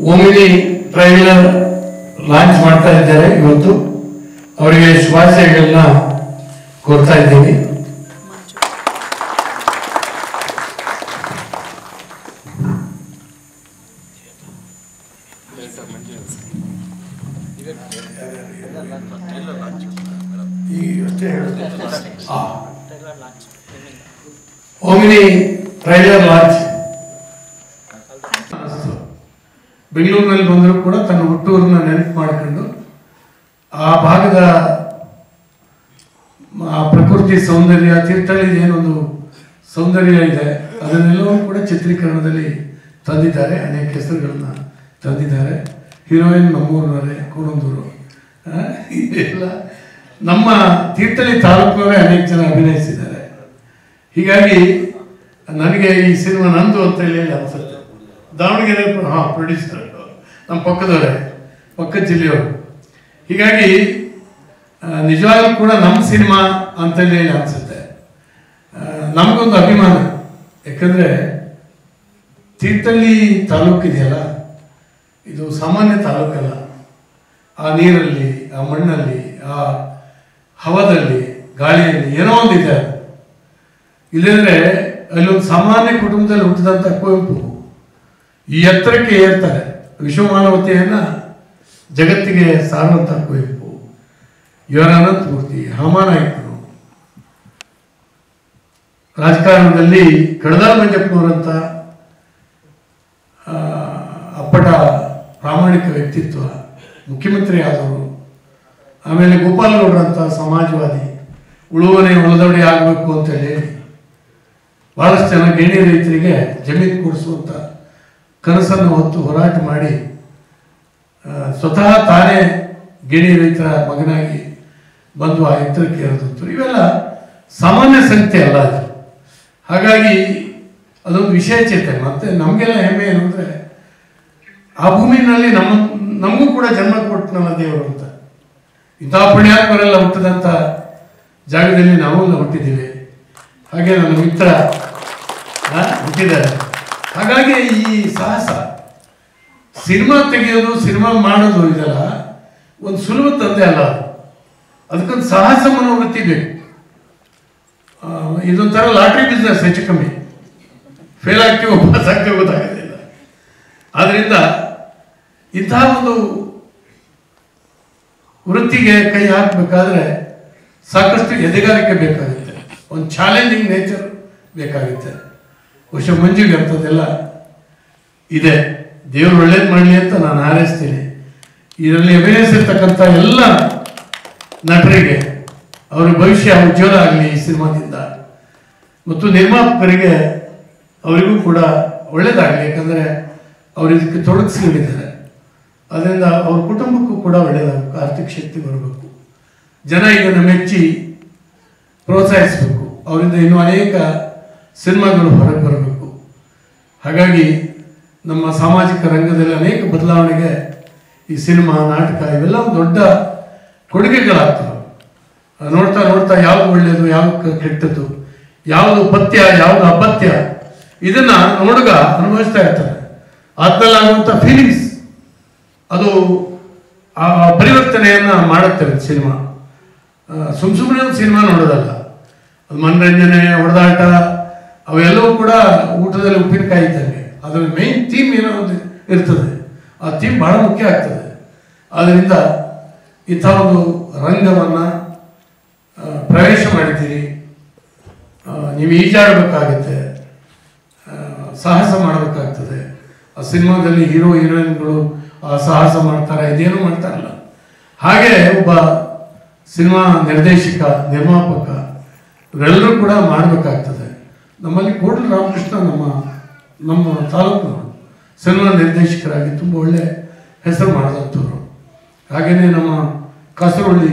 Omni trailer launch ಮಾಡ್ತಾ ಇದ್ದಾರೆ ಇವತ್ತು ಅವರಿಗೆ ಶುಭಾಶಯಗಳನ್ನ ಕೋರ್ತಾ ಇದ್ದೀವಿ ಓಮಿನಿ ಟ್ರೈಲರ್ ಲಾಂಚ್ ಬೆಂಗಳೂರಿನಲ್ಲಿ ಬಂದರೂ ಕೂಡ ತನ್ನ ಹುಟ್ಟೂರನ್ನ ನೆನಪು ಮಾಡಿಕೊಂಡು ಆ ಭಾಗದ ಆ ಪ್ರಕೃತಿ ಸೌಂದರ್ಯ ತೀರ್ಥಹಳ್ಳಿ ಏನೊಂದು ಸೌಂದರ್ಯ ಇದೆ ಅದನ್ನೆಲ್ಲವೂ ಕೂಡ ಚಿತ್ರೀಕರಣದಲ್ಲಿ ತಂದಿದ್ದಾರೆ ಅನೇಕ ಹೆಸರುಗಳನ್ನ ತಂದಿದ್ದಾರೆ ಹೀರೋಯಿನ್ ನಮ್ಮೂರಿನವರೇ ಕೋಣಂದೂರು ಆ, ಇದೆಲ್ಲ ನಮ್ಮ ತೀರ್ಥಹಳ್ಳಿ ತಾಲೂಕಿನವರೇ ಅನೇಕ ಜನ ಅಭಿನಯಿಸಿದ್ದಾರೆ ಹೀಗಾಗಿ ನನಗೆ ಈ ಸಿನಿಮಾ ನಂದು ಅಂತ ಹೇಳಿ ಅನ್ಸುತ್ತೆ ದಾವಣಗೆರೆ ಹಾಂ ಪ್ರೊಡ್ಯೂಸರ್ ನಮ್ಮ ಪಕ್ಕದವರೇ ಪಕ್ಕದ ಜಿಲ್ಲೆಯವರು ಹೀಗಾಗಿ ಆ, ನಿಜವಾಗ್ಲೂ ಕೂಡ ನಮ್ಮ ಸಿನಿಮಾ ಅಂತೇಳಿ ಹೇಳಿ ಅನ್ಸುತ್ತೆ ಆ, ನಮಗೊಂದು ಅಭಿಮಾನ ಯಾಕಂದ್ರೆ ತೀರ್ಥಹಳ್ಳಿ ತಾಲೂಕು ಇದೆಯಲ್ಲ ಇದು ಸಾಮಾನ್ಯ ತಾಲೂಕಲ್ಲ ಆ ನೀರಲ್ಲಿ ಆ ಮಣ್ಣಲ್ಲಿ ಆ ಹವದಲ್ಲಿ ಗಾಳಿಯಲ್ಲಿ ಏನೋ ಒಂದಿದೆ ಅದು. ಇಲ್ಲಂದ್ರೆ ಅಲ್ಲೊಂದು ಸಾಮಾನ್ಯ ಕುಟುಂಬದಲ್ಲಿ ಹುಟ್ಟಿದಂಥ ಕುವೆಂಪು ಈ ಎತ್ತರಕ್ಕೆ ಏರ್ತಾರೆ ವಿಶ್ವಮಾನವತೆಯನ್ನ ಜಗತ್ತಿಗೆ ಸಾರುವಂಥ ಕುವೆಂಪು ಇವರ ಅನಂತಮೂರ್ತಿ ಹಾಮಾನಾಯಕರು ರಾಜಕಾರಣದಲ್ಲಿ ಕಡದಾಳ ಮಂಜಪ್ಪನವರಂಥ ಆ, ಅಪ್ಪಟ ಪ್ರಾಮಾಣಿಕ ವ್ಯಕ್ತಿತ್ವ ಮುಖ್ಯಮಂತ್ರಿ ಆದವರು ಆಮೇಲೆ ಗೋಪಾಲಗೌಡರಂಥ ಸಮಾಜವಾದಿ ಉಳುವನೆ ಹೊಲದೊಡೆ ಆಗಬೇಕು ಅಂತ ಹೇಳಿ ಬಹಳಷ್ಟು ಜನ ಗೇಣಿ ರೈತರಿಗೆ ಜಮೀನು ಕೊಡಿಸುವಂಥ ಕನಸನ್ನು ಹೊತ್ತು ಹೋರಾಟ ಮಾಡಿ ಆ, ಸ್ವತಃ ತಾನೇ ಗೇಣಿ ರೈತರ ಮಗನಾಗಿ ಬಂದು ಆ ಎತ್ತರಕ್ಕೆ ಏರಿದಂಥವ್ರು ಇವೆಲ್ಲ ಸಾಮಾನ್ಯ ಸಂಖ್ಯೆ ಅಲ್ಲ ಅದು ಹಾಗಾಗಿ ಅದೊಂದು ವಿಷಯ ಚೇತನೆ ಮತ್ತೆ ನಮಗೆಲ್ಲ ಹೆಮ್ಮೆ ಏನು ಅಂದರೆ ಆ ಭೂಮಿನಲ್ಲಿ ನಮ್ಮ ನಮಗೂ ಕೂಡ ಜನ್ಮ ಕೊಟ್ಟನಲ್ಲ ದೇವರು ಅಂತ ಇಂತಹ ಪುಣ್ಯಾತ್ಮರೆಲ್ಲ ಹುಟ್ಟಿದಂಥ ಜಾಗದಲ್ಲಿ ನಾವೆಲ್ಲ ಹುಟ್ಟಿದ್ದೀವಿ ಹಾಗೆ ನನ್ನ ಮಿತ್ರ ಆ, ಹುಟ್ಟಿದ್ದಾರೆ ಹಾಗಾಗಿ ಈ ಸಾಹಸ ಸಿನಿಮಾ ತೆಗೆಯೋದು ಸಿನಿಮಾ ಮಾಡೋದು ಇದೆಲ್ಲ ಒಂದು ಸುಲಭ ತಂದೆ ಅಲ್ಲ ಅದು. ಅದಕ್ಕೊಂದು ಸಾಹಸ ಮನೋವೃತ್ತಿ ಬೇಕು ಆ, ಇದೊಂಥರ ಲಾಟ್ರಿ ಬಿಸ್ನೆಸ್ ಹೆಚ್ಚು ಕಮ್ಮಿ ಫೇಲ್ ಆಗ್ತೀವೋ ಪಾಸ್ ಆಗ್ತೀವೋ ಗೊತ್ತಾಗೋದಿಲ್ಲ ಆದ್ರಿಂದ ಇಂತಹ ಒಂದು ವೃತ್ತಿಗೆ ಕೈ ಹಾಕಬೇಕಾದ್ರೆ ಸಾಕಷ್ಟು ಎದೆಗಾರಿಕೆ ಬೇಕಾಗುತ್ತೆ ಒಂದು ಚಾಲೆಂಜಿಂಗ್ ನೇಚರ್ ಬೇಕಾಗುತ್ತೆ ಬಹುಶಃ ಮಂಜುಗೆ ಅಂಥದ್ದೆಲ್ಲ ಇದೆ ದೇವರು ಒಳ್ಳೇದು ಮಾಡಲಿ ಅಂತ ನಾನು ಹಾರೈಸ್ತೀನಿ ಇದರಲ್ಲಿ ಅಭಿನಯಿಸಿರ್ತಕ್ಕಂಥ ಎಲ್ಲ ನಟರಿಗೆ ಅವರ ಭವಿಷ್ಯ ಉಜ್ವಲ ಆಗಲಿ ಈ ಸಿನಿಮಾದಿಂದ ಮತ್ತು ನಿರ್ಮಾಪಕರಿಗೆ ಅವರಿಗೂ ಕೂಡ ಒಳ್ಳೇದಾಗಲಿ ಯಾಕಂದರೆ ಅವರು ಇದಕ್ಕೆ ತೊಡಗಿಸ್ಕೊಂಡಿದ್ದಾರೆ ಅದರಿಂದ ಅವ್ರ ಕುಟುಂಬಕ್ಕೂ ಕೂಡ ಒಳ್ಳೇದಾಗಬೇಕು ಆರ್ಥಿಕ ಶಕ್ತಿ ಬರಬೇಕು ಜನ ಇದನ್ನು ಮೆಚ್ಚಿ ಪ್ರೋತ್ಸಾಹಿಸಬೇಕು ಅವರಿಂದ ಇನ್ನೂ ಅನೇಕ ಸಿನಿಮಾಗಳು ಹೊರಗೆ ಬರಬೇಕು ಹಾಗಾಗಿ ನಮ್ಮ ಸಾಮಾಜಿಕ ರಂಗದಲ್ಲಿ ಅನೇಕ ಬದಲಾವಣೆಗೆ ಈ ಸಿನಿಮಾ ನಾಟಕ ಇವೆಲ್ಲ ಒಂದು ದೊಡ್ಡ ಕೊಡುಗೆಗಳಾಗ್ತವೆ ಆ, ನೋಡ್ತಾ ನೋಡ್ತಾ ಯಾವ್ದು ಒಳ್ಳೆಯದು ಯಾವ್ದು ಕೆಟ್ಟದ್ದು ಯಾವುದು ಪಥ್ಯ ಯಾವುದು ಅಪಥ್ಯ ಇದನ್ನ ನೋಡುಗ ಅನುಭವಿಸ್ತಾ ಇರ್ತಾರೆ ಆದ್ಮೇಲಾಗುವಂಥ ಫೀಲಿಂಗ್ಸ್ ಅದು ಆ ಪರಿವರ್ತನೆಯನ್ನ ಮಾಡುತ್ತೆ ಸಿನಿಮಾ ಸುಮ್ ಸುಮ್ಮನೆ ಒಂದು ಸಿನಿಮಾ ನೋಡೋದಲ್ಲ ಅದು ಮನರಂಜನೆ ಹೊಡೆದಾಟ ಅವೆಲ್ಲವೂ ಕೂಡ ಊಟದಲ್ಲಿ ಉಪ್ಪಿನಕಾಯಿ ಇದ್ದಂಗೆ ಅದರ ಮೇನ್ ಥೀಮ್ ಏನೋ ಒಂದು ಇರ್ತದೆ ಆ ಥೀಮ್ ಬಹಳ ಮುಖ್ಯ ಆಗ್ತದೆ ಆದ್ದರಿಂದ ಇಂಥ ಒಂದು ರಂಗವನ್ನು ಪ್ರವೇಶ ಮಾಡಿದ್ದೀರಿ ಆ, ನೀವು ಈಜಾಡಬೇಕಾಗತ್ತೆ ಆ, ಸಾಹಸ ಮಾಡಬೇಕಾಗ್ತದೆ ಆ ಸಿನಿಮಾದಲ್ಲಿ ಹೀರೋ ಹೀರೋಯಿನ್ಗಳು ಆ ಸಾಹಸ ಮಾಡ್ತಾರೆ ಇದೇನು ಮಾಡ್ತಾರಲ್ಲ ಹಾಗೆ ಒಬ್ಬ ಸಿನಿಮಾ ನಿರ್ದೇಶಕ ನಿರ್ಮಾಪಕ ಇವರೆಲ್ಲರೂ ಕೂಡ ಮಾಡಬೇಕಾಗ್ತದೆ ನಮ್ಮಲ್ಲಿ ಕೋಟಲ್ ರಾಮಕೃಷ್ಣ ನಮ್ಮ ನಮ್ಮ ತಾಲೂಕಿನವರು ಸಿನಿಮಾ ನಿರ್ದೇಶಕರಾಗಿ ತುಂಬ ಒಳ್ಳೆ ಹೆಸರು ಮಾಡಿದಂಥವ್ರು ಹಾಗೆಯೇ ನಮ್ಮ ಕಾಸರವಳ್ಳಿ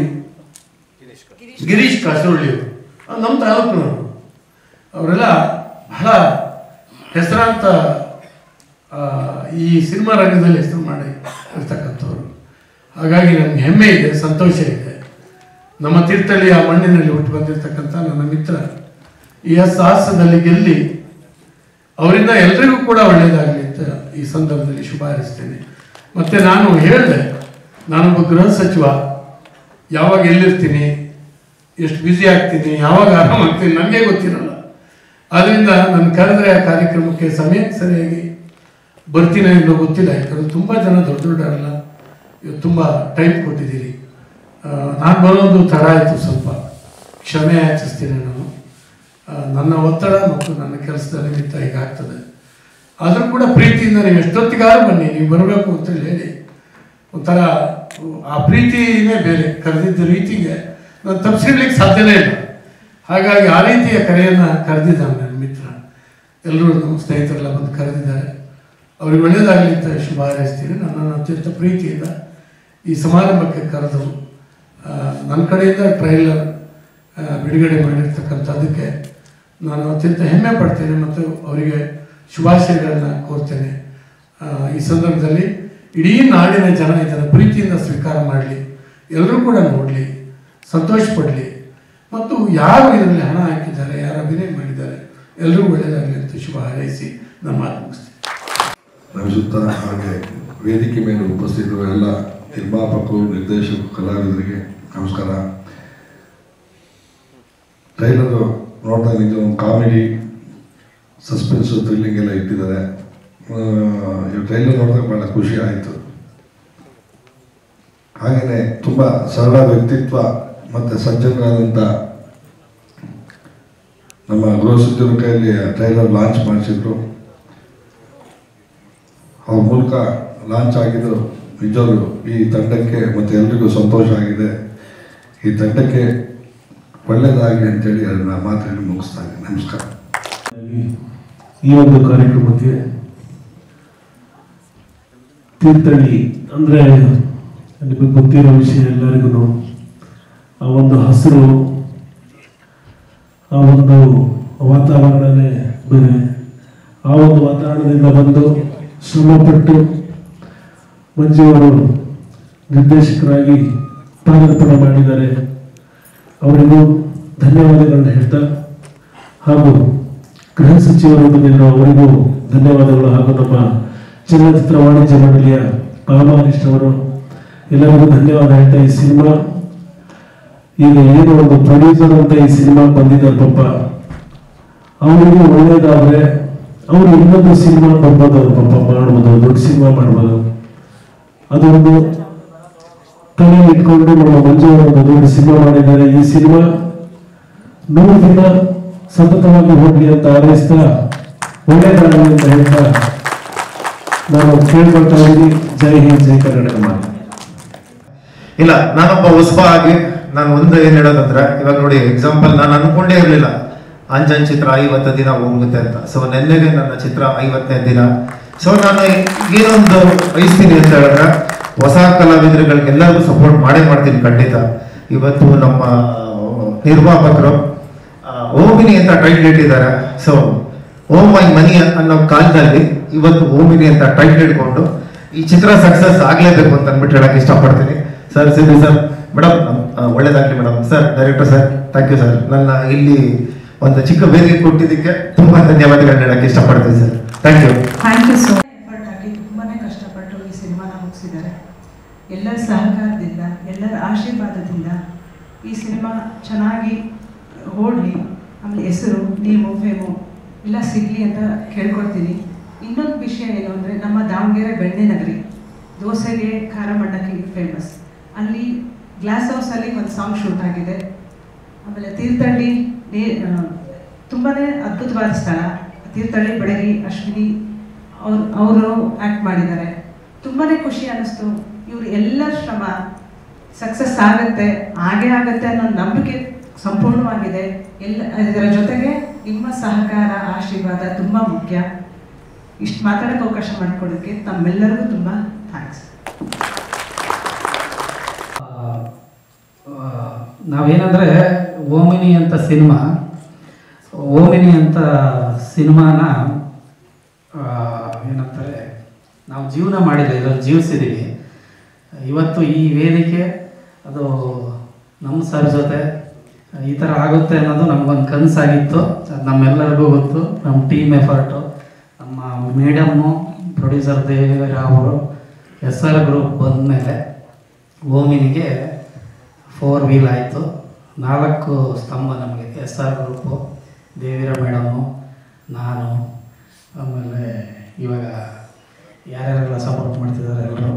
ಗಿರೀಶ್ ಕಾಸರವಳ್ಳಿ ಅವರು ಅವ್ರು ನಮ್ಮ ತಾಲೂಕಿನವರು ಅವರೆಲ್ಲ ಬಹಳ ಹೆಸರಾಂತ ಆ, ಈ ಸಿನಿಮಾ ರಂಗದಲ್ಲಿ ಹೆಸರು ಮಾಡಿ ಇರ್ತಕ್ಕಂಥವ್ರು ಹಾಗಾಗಿ ನಮ್ಗೆ ಹೆಮ್ಮೆ ಇದೆ ಸಂತೋಷ ಇದೆ ನಮ್ಮ ತೀರ್ಥಹಳ್ಳಿ ಆ ಮಣ್ಣಿನಲ್ಲಿ ಹುಟ್ಟು ಬಂದಿರತಕ್ಕಂಥ ನನ್ನ ಮಿತ್ರ ಈ ಸಾಹಸದಲ್ಲಿ ಗೆಲ್ಲಿ ಅವರಿಂದ ಎಲ್ರಿಗೂ ಕೂಡ ಒಳ್ಳೆಯದಾಗಲಿ ಅಂತ ಈ ಸಂದರ್ಭದಲ್ಲಿ ಶುಭ ಹಾರೈಸ್ತೇನೆ ಮತ್ತು ನಾನು ಹೇಳಿದೆ ನಾನೊಬ್ಬ ಗೃಹ ಸಚಿವ ಯಾವಾಗ ಎಲ್ಲಿರ್ತೀನಿ ಎಷ್ಟು ಬ್ಯುಸಿ ಆಗ್ತೀನಿ ಯಾವಾಗ ಆರಾಮಾಗ್ತೀನಿ ನನಗೆ ಗೊತ್ತಿರಲ್ಲ ಆದ್ದರಿಂದ ನನ್ನ ಕರೆದ್ರೆ ಆ ಕಾರ್ಯಕ್ರಮಕ್ಕೆ ಸಮಯಕ್ಕೆ ಸರಿಯಾಗಿ ಬರ್ತೀನೋ ಇಲ್ಲೋ ಗೊತ್ತಿಲ್ಲ ಯಾಕಂದ್ರೆ ತುಂಬ ಜನ ದೊಡ್ಡ ದೊಡ್ಡವರೆಲ್ಲ ಇವತ್ತು ತುಂಬ ಟೈಮ್ ಕೊಟ್ಟಿದ್ದೀರಿ ನಾನು ಬರೋದು ತಡ ಆಯಿತು ಸ್ವಲ್ಪ ಕ್ಷಮೆ ಯಾಚಿಸ್ತೀನಿ ನಾನು ಆ, ನನ್ನ ಒತ್ತಡ ಮತ್ತು ನನ್ನ ಕೆಲಸದ ನಿಮಿತ್ತ ಹೀಗಾಗ್ತದೆ ಆದರೂ ಕೂಡ ಪ್ರೀತಿಯಿಂದ ನೀವು ಎಷ್ಟೊತ್ತಿಗಾರು ಬನ್ನಿ ನೀವು ಬರಬೇಕು ಅಂತೇಳಿ ಹೇಳಿ ಒಂಥರ ಆ ಪ್ರೀತಿನೇ ಬೇರೆ ಕರೆದಿದ್ದ ರೀತಿಗೆ ನಾನು ತಪ್ಪಿಸಿಡ್ಲಿಕ್ಕೆ ಸಾಧ್ಯನೇ ಇಲ್ಲ ಹಾಗಾಗಿ ಆ ರೀತಿಯ ಕರೆಯನ್ನು ಕರೆದಿದ್ದಾನೆ ನನ್ನ ಮಿತ್ರ ಎಲ್ಲರೂ ನಮ್ಮ ಸ್ನೇಹಿತರೆಲ್ಲ ಬಂದು ಕರೆದಿದ್ದಾರೆ ಅವ್ರಿಗೆ ಒಳ್ಳೆಯದಾಗಲಿ ಅಂತ ಶುಭ ಹಾರೈಸ್ತೀನಿ ನನ್ನನ್ನು ಅತ್ಯಂತ ಪ್ರೀತಿಯಿಂದ ಈ ಸಮಾರಂಭಕ್ಕೆ ಕರೆದು ಆ, ನನ್ನ ಕಡೆಯಿಂದ ಟ್ರೈಲರ್ ಆ, ಬಿಡುಗಡೆ ಮಾಡಿರ್ತಕ್ಕಂಥದ್ದಕ್ಕೆ ನಾನು ಅತ್ಯಂತ ಹೆಮ್ಮೆ ಪಡ್ತೇನೆ ಮತ್ತು ಅವರಿಗೆ ಶುಭಾಶಯಗಳನ್ನು ಕೋರ್ತೇನೆ ಆ, ಈ ಸಂದರ್ಭದಲ್ಲಿ ಇಡೀ ನಾಡಿನ ಜನ ಇದನ್ನು ಪ್ರೀತಿಯಿಂದ ಸ್ವೀಕಾರ ಮಾಡಲಿ ಎಲ್ಲರೂ ಕೂಡ ನೋಡಲಿ ಸಂತೋಷ ಪಡಲಿ ಮತ್ತು ಯಾರು ಇದರಲ್ಲಿ ಹಣ ಹಾಕಿದ್ದಾರೆ ಯಾರು ಅಭಿನಯ ಮಾಡಿದ್ದಾರೆ ಎಲ್ಲರೂ ಒಳ್ಳೆಯದಾಗಲಿ ಅಂತ ಶುಭ ಹಾರೈಸಿ ನನ್ನ ಮಾತು ಮುಗಿಸ್ತೀನಿ ನಮಿಸುತ್ತಾ ಹಾಗೆ ವೇದಿಕೆ ಮೇಲೆ ಉಪಸ್ಥಿತರು ಎಲ್ಲ ನಿರ್ಮಾಪಕರು ನಿರ್ದೇಶಕರು ಕಲಾವಿದರಿಗೆ ನಮಸ್ಕಾರ ಟ್ರೈಲರು ನೋಡಿದಾಗ ನಿಜ ಒಂದು ಕಾಮಿಡಿ ಸಸ್ಪೆನ್ಸ್ ಥ್ರಿಲ್ಲಿಂಗ್ ಎಲ್ಲ ಇಟ್ಟಿದ್ದಾರೆ ಆ, ಈ ಟ್ರೈಲರ್ ನೋಡಿದಾಗ ಭಾಳ ಖುಷಿ ಆಯಿತು ಹಾಗೆಯೇ ತುಂಬ ಸರಳ ವ್ಯಕ್ತಿತ್ವ ಮತ್ತು ಸಜ್ಜನರಾದಂಥ ನಮ್ಮ ಗೃಹ ಸಚಿವರ ಕೈಯಲ್ಲಿ ಟ್ರೈಲರ್ ಲಾಂಚ್ ಮಾಡಿಸಿದ್ರು ಅವ್ರ ಮೂಲಕ ಲಾಂಚ್ ಆಗಿದ್ದು ನಿಜವಾಗ್ಲೂ ಈ ತಂಡಕ್ಕೆ ಮತ್ತು ಎಲ್ರಿಗೂ ಸಂತೋಷ ಆಗಿದೆ ಈ ತಂಡಕ್ಕೆ ಒಳ್ಳೆಯದಾಗಲಿ ಅಂತೇಳಿ ಅದನ್ನ ಮಾತನ್ನು ಮುಗಿಸ್ತಾ ಇದ್ದೀನಿ ನಮಸ್ಕಾರ ಈ ಒಂದು ಕಾರ್ಯಕ್ರಮಕ್ಕೆ ತೀರ್ಥಹಳ್ಳಿ ಅಂದರೆ ನಿಮಗೆ ಗೊತ್ತಿರೋ ವಿಷಯ ಎಲ್ಲರಿಗೂ ಆ ಒಂದು ಹಸಿರು ಆ ಒಂದು ವಾತಾವರಣನೇ ಬೇರೆ ಆ ಒಂದು ವಾತಾವರಣದಿಂದ ಬಂದು ಶ್ರಮಪಟ್ಟು ಮಂಜು ಅವರು ನಿರ್ದೇಶಕರಾಗಿ ಪಾದಾರ್ಪಣೆ ಮಾಡಿದ್ದಾರೆ ಅವರಿಗೂ ಧನ್ಯವಾದಗಳನ್ನ ಹೇಳ್ತಾ ಹಾಗೂ ಗೃಹ ಸಚಿವರು ಬಂದಿರುವ ಅವರಿಗೂ ಧನ್ಯವಾದಗಳು ಹಾಗೂ ನಮ್ಮ ಚಲನಚಿತ್ರ ವಾಣಿಜ್ಯ ಮಂಡಳಿಯ ಬಾಲಹರೀಶ್ ಅವರು ಎಲ್ಲರಿಗೂ ಧನ್ಯವಾದ ಹೇಳ್ತಾ ಈ ಸಿನಿಮಾ ಈಗ ಏನು ಒಂದು ಪ್ರೊಡ್ಯೂಸರ್ ಅಂತ ಈ ಸಿನಿಮಾ ಬಂದಿದ್ದಾರೆ ಪಾಪ ಅವರಿಗೆ ಒಳ್ಳೇದಾದ್ರೆ ಅವರು ಇನ್ನೊಂದು ಸಿನಿಮಾ ಬರ್ಬೋದು ಅವ್ರು ಪಾಪ ಮಾಡ್ಬೋದು ದೊಡ್ಡ ಸಿನಿಮಾ ಮಾಡ್ಬೋದು ಅದೊಂದು ತಲೆ ಇಟ್ಕೊಂಡು ನಮ್ಮ ಮಂಜು ಅವರು ಒಂದು ದೊಡ್ಡ ಸಿನಿಮಾ ಮಾಡಿದ್ದಾರೆ ಈ ಸಿನಿಮಾ ನೂರು ದಿನ ಸತತವಾಗಿ ಹೋಗ್ಲಿ ಅಂತ ಹಾರೈಸ್ತಾ ಒಳ್ಳೇದಾಗಲಿ ಅಂತ ಹೇಳ್ತಾ ನಾನು ಕೇಳ್ಕೊಳ್ತಾ ಇದ್ದೀನಿ ಜೈ ಹಿಂದ್ ಜೈ ಕರ್ನಾಟಕ ಮಾತು ಇಲ್ಲ ನಾನೊಬ್ಬ ಹೊಸಬ ಆಗಿ ನಾನು ಒಂದು ಏನ್ ಹೇಳೋದಂದ್ರೆ ಇವಾಗ ನೋಡಿ ಎಕ್ಸಾಂಪಲ್ ನಾನು ಅನ್ಕೊಂಡೇ ಇರಲಿಲ್ಲ ಅಂಜನ್ ಚಿತ್ರ ಐವತ್ತು ದಿನ ಹೋಗುತ್ತೆ ಅಂತ ಸೊ ನೆನ್ನೆಗೆ ನನ್ನ ಚಿತ್ರ ಐವತ್ತನೇ ದಿನ ಸೊ ನಾನು ಏನೊಂದು ಬಯಸ್ತೀನಿ ಅಂತ ಹೇಳಿದ್ರೆ ಹೊಸ ಕಲಾವಿದರುಗಳಿಗೆಲ್ಲರಿಗೂ ಸಪೋರ್ಟ್ ಮಾಡೇ ಮಾಡ್ತೀನಿ ಖಂಡಿತ ಇವತ್ತು ನಮ್ಮ ನಿರ್ಮಾಪಕರು ಆ, ಓಮಿನಿ ಅಂತ ಟೈಟ್ಲ್ ಇಟ್ಟಿದ್ದಾರೆ ಸೊ ಓ ಮೈ ಮನಿ ಅನ್ನೋ ಕಾಲದಲ್ಲಿ ಇವತ್ತು ಓಮಿನಿ ಅಂತ ಟೈಟ್ಲ್ ಇಟ್ಕೊಂಡು ಈ ಚಿತ್ರ ಸಕ್ಸಸ್ ಆಗ್ಲೇಬೇಕು ಅಂತ ಅಂದ್ಬಿಟ್ಟು ಹೇಳಕ್ ಇಷ್ಟಪಡ್ತೀನಿ ಸರ್ ಸಿರಿ ಸರ್ ಮೇಡಮ್ ಒಳ್ಳೇದಾಗ್ಲಿ madam sir director sir thank you sir ನನ್ನ ಇಲ್ಲಿ ಒಂದು ಚಿಕ್ಕ ವೇದಿಕೆ ಕೊಟ್ಟಿದ್ದಕ್ಕೆ ತುಂಬಾ ಧನ್ಯವಾದಗಳನ್ನ ಹೇಳಕ್ ಇಷ್ಟಪಡ್ತೀನಿ sir thank you thank you so effort ಹಾಕಿ ತುಂಬಾ ಕಷ್ಟಪಟ್ಟು ಈ ಸಿನಿಮಾನ ಮುಗಿಸಿದ್ದಾರೆ ಎಲ್ಲರ ಸಹಕಾರದಿಂದ ಎಲ್ಲರ ಆಶೀರ್ವಾದದಿಂದ ಈ ಸಿನಿಮಾ ಚೆನ್ನಾಗಿ ಓಡಲಿ ಆಮೇಲೆ ಹೆಸರು ನೇಮು ಫೇಮು ಎಲ್ಲ ಸಿಗಲಿ ಅಂತ ಕೇಳ್ಕೊಳ್ತೀನಿ ಇನ್ನೊಂದು ವಿಷಯ ಏನು ಅಂದರೆ ನಮ್ಮ ದಾವಣಗೆರೆ ಬೆಣ್ಣೆ ನಗರಿ ದೋಸೆಗೆ ಖಾರ ಮಂಡಕ್ಕಿ ಫೇಮಸ್ ಅಲ್ಲಿ ಗ್ಲಾಸ್ ಹೌಸಲ್ಲಿ ಒಂದು ಸಾಂಗ್ ಶೂಟ್ ಆಗಿದೆ ಆಮೇಲೆ ತೀರ್ಥಹಳ್ಳಿ ನೇ ತುಂಬಾ ಅದ್ಭುತವಾದ ಸ್ಥಳ ತೀರ್ಥಹಳ್ಳಿ ಬೆಳಗಿ ಅಶ್ವಿನಿ ಅವ್ರು ಅವರು ಆ್ಯಕ್ಟ್ ಮಾಡಿದ್ದಾರೆ ತುಂಬಾ ಖುಷಿ ಅನ್ನಿಸ್ತು ಇವ್ರು ಎಲ್ಲರ ಶ್ರಮ ಸಕ್ಸಸ್ ಆಗುತ್ತೆ ಹಾಗೇ ಆಗುತ್ತೆ ಅನ್ನೋ ನಂಬಿಕೆ ಸಂಪೂರ್ಣವಾಗಿದೆ ಎಲ್ಲ ಇದರ ಜೊತೆಗೆ ನಿಮ್ಮ ಸಹಕಾರ ಆಶೀರ್ವಾದ ತುಂಬ ಮುಖ್ಯ ಇಷ್ಟು ಮಾತಾಡೋಕ್ಕೆ ಅವಕಾಶ ಮಾಡಿಕೊಡೋಕ್ಕೆ ತಮ್ಮೆಲ್ಲರಿಗೂ ತುಂಬ ಥ್ಯಾಂಕ್ಸ್ ನಾವೇನಂದರೆ ಓಮಿನಿ ಅಂತ ಸಿನಿಮಾ ಓಮಿನಿ ಅಂತ ಸಿನಿಮಾನ ಆ, ಏನಂತಾರೆ ನಾವು ಜೀವನ ಮಾಡಿಲ್ಲ ಇದರಲ್ಲಿ ಜೀವಿಸಿದ್ದೀವಿ ಇವತ್ತು ಈ ವೇದಿಕೆ ಅದು ನಮ್ಮ ಸರ್ ಜೊತೆ ಈ ಥರ ಆಗುತ್ತೆ ಅನ್ನೋದು ನಮಗೊಂದು ಕನಸಾಗಿತ್ತು ಅದು ನಮ್ಮೆಲ್ಲರಿಗೂ ಗೊತ್ತು ನಮ್ಮ ಟೀಮ್ ಎಫರ್ಟು ನಮ್ಮ ಮೇಡಮ್ಮು ಪ್ರೊಡ್ಯೂಸರ್ ದೇವರಾವ್ ಅವರು ಎಸ್ ಆರ್ ಗ್ರೂಪ್ ಬಂದಮೇಲೆ ಓಮಿನಿಗೆ ಫೋರ್ ವೀಲ್ ಆಯಿತು ನಾಲ್ಕು ಸ್ತಂಭ ನಮಗೆ ಎಸ್ ಆರ್ ಗ್ರೂಪು ದೇವಿರ ಮೇಡಮು ನಾನು ಆಮೇಲೆ ಇವಾಗ ಯಾರ್ಯಾರೆಲ್ಲ ಸಪೋರ್ಟ್ ಮಾಡ್ತಿದ್ದಾರೆ ಎಲ್ಲರೂ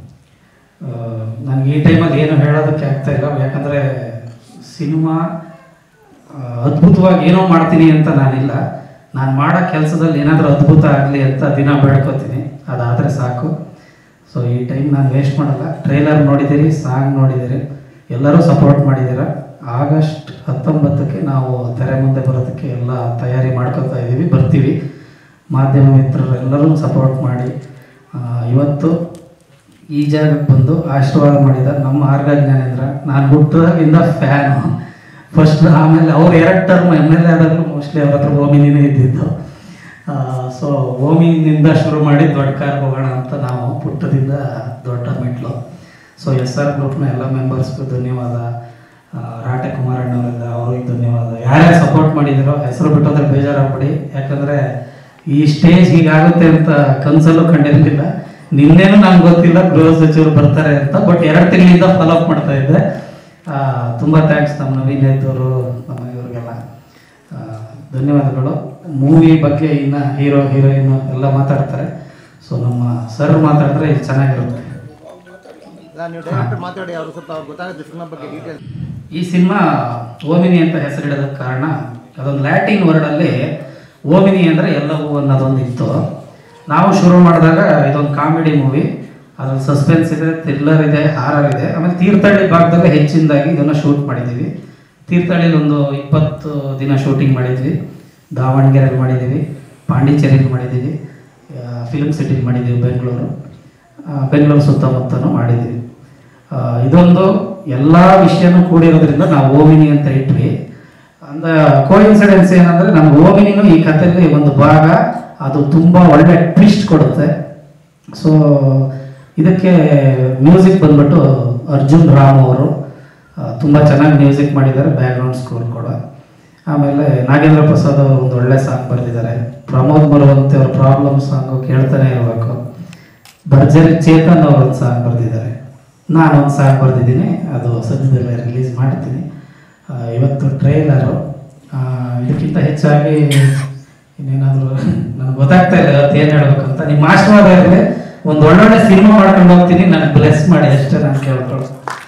ನನಗೆ ಈ ಟೈಮಲ್ಲಿ ಏನು ಹೇಳೋದಕ್ಕೆ ಆಗ್ತಾ ಇಲ್ಲ ಯಾಕಂದರೆ ಸಿನಿಮಾ ಆ, ಅದ್ಭುತವಾಗಿ ಏನೋ ಮಾಡ್ತೀನಿ ಅಂತ ನಾನಿಲ್ಲ ನಾನು ಮಾಡೋ ಕೆಲಸದಲ್ಲಿ ಏನಾದರೂ ಅದ್ಭುತ ಆಗಲಿ ಅಂತ ದಿನ ಬೇಡ್ಕೋತೀನಿ ಅದಾದರೆ ಸಾಕು ಸೊ ಈ ಟೈಮ್ ನಾನು ವೇಸ್ಟ್ ಮಾಡಲ್ಲ ಟ್ರೈಲರ್ ನೋಡಿದ್ದೀರಿ ಸಾಂಗ್ ನೋಡಿದ್ದೀರಿ ಎಲ್ಲರೂ ಸಪೋರ್ಟ್ ಮಾಡಿದ್ದೀರ ಆಗಸ್ಟ್ ಹತ್ತೊಂಬತ್ತಕ್ಕೆ ನಾವು ತೆರೆ ಮುಂದೆ ಬರೋದಕ್ಕೆ ಎಲ್ಲ ತಯಾರಿ ಮಾಡ್ಕೊತಾ ಇದ್ದೀವಿ ಬರ್ತೀವಿ ಮಾಧ್ಯಮ ಮಿತ್ರರು ಎಲ್ಲರೂ ಸಪೋರ್ಟ್ ಮಾಡಿ ಆ, ಇವತ್ತು ಈ ಜಾಗಕ್ಕೆ ಬಂದು ಆಶೀರ್ವಾದ ಮಾಡಿದ ನಮ್ಮ ಆರ್ಗ ಜ್ಞಾನೇಂದ್ರ ನಾನು ಹುಟ್ಟಿದಾಗಿಂದ ಫ್ಯಾನು ಫಸ್ಟ್ ಆಮೇಲೆ ಅವ್ರು ಎರಡು ಟರ್ಮ್ ಎಮ್ ಎಲ್ ಎ ಆದಾಗಲೂ ಮೋಸ್ಟ್ಲಿ ಅವ್ರ ಹತ್ರ ಓಮಿನಿನೇ ಇದ್ದಿದ್ದು ಸೊ ಓಮಿನಿಂದ ಶುರು ಮಾಡಿ ದೊಡ್ಡ ಕಾರ್ ಹೋಗೋಣ ಅಂತ ನಾವು ಪುಟ್ಟದಿಂದ ದೊಡ್ಡ ಮೆಟ್ಲು ಸೊ ಎಸ್ ಆರ್ ಗ್ರೂಪ್ನ ಎಲ್ಲ ಮೆಂಬರ್ಸ್ಗೂ ಧನ್ಯವಾದ ಆ, ರಾಟೆ ಕುಮಾರಣ್ಣವರಿಂದ ಅವ್ರಿಗೆ ಧನ್ಯವಾದ ಯಾರ್ಯಾರು ಸಪೋರ್ಟ್ ಮಾಡಿದಿರೋ ಹೆಸರು ಬಿಟ್ಟೋದ್ರೆ ಬೇಜಾರಾಗ್ಬಿಡಿ ಯಾಕಂದರೆ ಈ ಸ್ಟೇಜ್ ಹೀಗಾಗುತ್ತೆ ಅಂತ ಕನಸಲ್ಲೂ ಕಂಡಿರಲಿಲ್ಲ ನಿನ್ನೇನು ನಂಗೆ ಗೊತ್ತಿಲ್ಲ ಗೃಹ ಸಚಿವರು ಬರ್ತಾರೆ ಅಂತ ಬಟ್ ಎರಡು ತಿಂಗಳಿಂದ ಫಾಲೋ ಅಪ್ ಮಾಡ್ತಾ ಇದ್ದೆ ಆ, ತುಂಬ ಥ್ಯಾಂಕ್ಸ್ ನಮ್ಮ ನವೀನ್ ಎದ್ದವರು ನಮ್ಮ ಇವ್ರಿಗೆಲ್ಲ ಆ, ಧನ್ಯವಾದಗಳು ಮೂವಿ ಬಗ್ಗೆ ಇನ್ನು ಹೀರೋ ಹೀರೋಯಿನ್ ಎಲ್ಲ ಮಾತಾಡ್ತಾರೆ ಸೊ ನಮ್ಮ ಸರ್ ಮಾತಾಡಿದ್ರೆ ಇದು ಚೆನ್ನಾಗಿರುತ್ತೆ ನೀವು ಡೈರೆಕ್ಟ್ ಮಾತಾಡಿ ಅವ್ರು ಸ್ವಲ್ಪ ಅವ್ರಿಗೆ ಗೊತ್ತಾಗುತ್ತೆ ಸಿನಿಮಾ ಬಗ್ಗೆ ಡೀಟೇಲ್ ಈ ಸಿನಿಮಾ ಓಮಿನಿ ಅಂತ ಹೆಸರಿಡೋದಕ್ಕೆ ಕಾರಣ ಅದೊಂದು ಲ್ಯಾಟಿನ್ ವರ್ಡಲ್ಲಿ ಓಮಿನಿ ಅಂದರೆ ಎಲ್ಲವೂ ಅನ್ನೋದೊಂದು ಇತ್ತು ನಾವು ಶುರು ಮಾಡಿದಾಗ ಇದೊಂದು ಕಾಮಿಡಿ ಮೂವಿ ಅದ್ರಲ್ಲಿ ಸಸ್ಪೆನ್ಸ್ ಇದೆ ಥ್ರಿಲ್ಲರ್ ಇದೆ ಹಾರರ್ ಇದೆ ಆಮೇಲೆ ತೀರ್ಥಹಳ್ಳಿ ಭಾಗದಲ್ಲೇ ಹೆಚ್ಚಿನದಾಗಿ ಇದನ್ನು ಶೂಟ್ ಮಾಡಿದ್ದೀವಿ ತೀರ್ಥಹಳ್ಳಿಲಿ ಒಂದು ಇಪ್ಪತ್ತು ದಿನ ಶೂಟಿಂಗ್ ಮಾಡಿದ್ವಿ ದಾವಣಗೆರೆಯಲ್ಲಿ ಮಾಡಿದ್ದೀವಿ ಪಾಂಡಿಚೇರಿಲಿ ಮಾಡಿದ್ದೀವಿ ಫಿಲ್ಮ್ ಸಿಟಿಲಿ ಮಾಡಿದ್ದೀವಿ ಬೆಂಗಳೂರು ಆ, ಬೆಂಗಳೂರು ಸುತ್ತಮುತ್ತನೂ ಮಾಡಿದ್ದೀವಿ ಆ, ಇದೊಂದು ಎಲ್ಲ ವಿಷಯನೂ ಕೂಡಿರೋದ್ರಿಂದ ನಾವು ಓಮಿನಿ ಅಂತ ಇಟ್ವಿ ಅಂದ ಕೋಇನ್ಸಿಡೆನ್ಸ್ ಏನಂದ್ರೆ ನಮ್ಗೆ ಓಮಿನಿನೂ ಈ ಕಥೆಯಲ್ಲಿ ಒಂದು ಭಾಗ ಅದು ತುಂಬ ಒಳ್ಳೆ ಟ್ವಿಸ್ಟ್ ಕೊಡುತ್ತೆ ಸೊ ಇದಕ್ಕೆ ಮ್ಯೂಸಿಕ್ ಬಂದ್ಬಿಟ್ಟು ಅರ್ಜುನ್ ರಾಮ್ ಅವರು ತುಂಬ ಚೆನ್ನಾಗಿ ಮ್ಯೂಸಿಕ್ ಮಾಡಿದ್ದಾರೆ ಬ್ಯಾಕ್ಗ್ರೌಂಡ್ ಸ್ಕೋರ್ ಕೂಡ ಆಮೇಲೆ ನಾಗೇಂದ್ರ ಪ್ರಸಾದ್ ಅವರು ಒಂದು ಒಳ್ಳೆ ಸಾಂಗ್ ಬರೆದಿದ್ದಾರೆ ಪ್ರಮೋದ್ ಮರುವಂತೆ ಅವ್ರ ಪ್ರಾಬ್ಲಮ್ ಸಾಂಗು ಕೇಳ್ತಾನೆ ಇರಬೇಕು ಭರ್ಜರಿ ಚೇತನ್ ಅವರು ಒಂದು ಸಾಂಗ್ ಬರೆದಿದ್ದಾರೆ ನಾನು ಒಂದು ಸಾಂಗ್ ಬರೆದಿದ್ದೀನಿ ಅದು ಸದ್ಯದಲ್ಲೇ ರಿಲೀಸ್ ಮಾಡ್ತೀನಿ ಆ, ಇವತ್ತು ಟ್ರೈಲರು ಇದಕ್ಕಿಂತ ಹೆಚ್ಚಾಗಿ ಇನ್ನೇನಾದರೂ ನನಗೆ ಗೊತ್ತಾಗ್ತಾ ಇಲ್ಲ ಇವತ್ತು ಏನು ಹೇಳ್ಬೇಕು ಅಂತ ನಿಮ್ಮ ಆಶೀರ್ವಾದ ಇರಲಿ ಒಂದು ಒಳ್ಳೊಳ್ಳೆ ಸಿನಿಮಾ ಮಾಡ್ಕೊಂಡು ಹೋಗ್ತೀನಿ ನನಗೆ ಬ್ಲೆಸ್ ಮಾಡಿ ಅಷ್ಟೇ ನಾನು ಕೇಳ್ಕೊಳ್ಳೋದು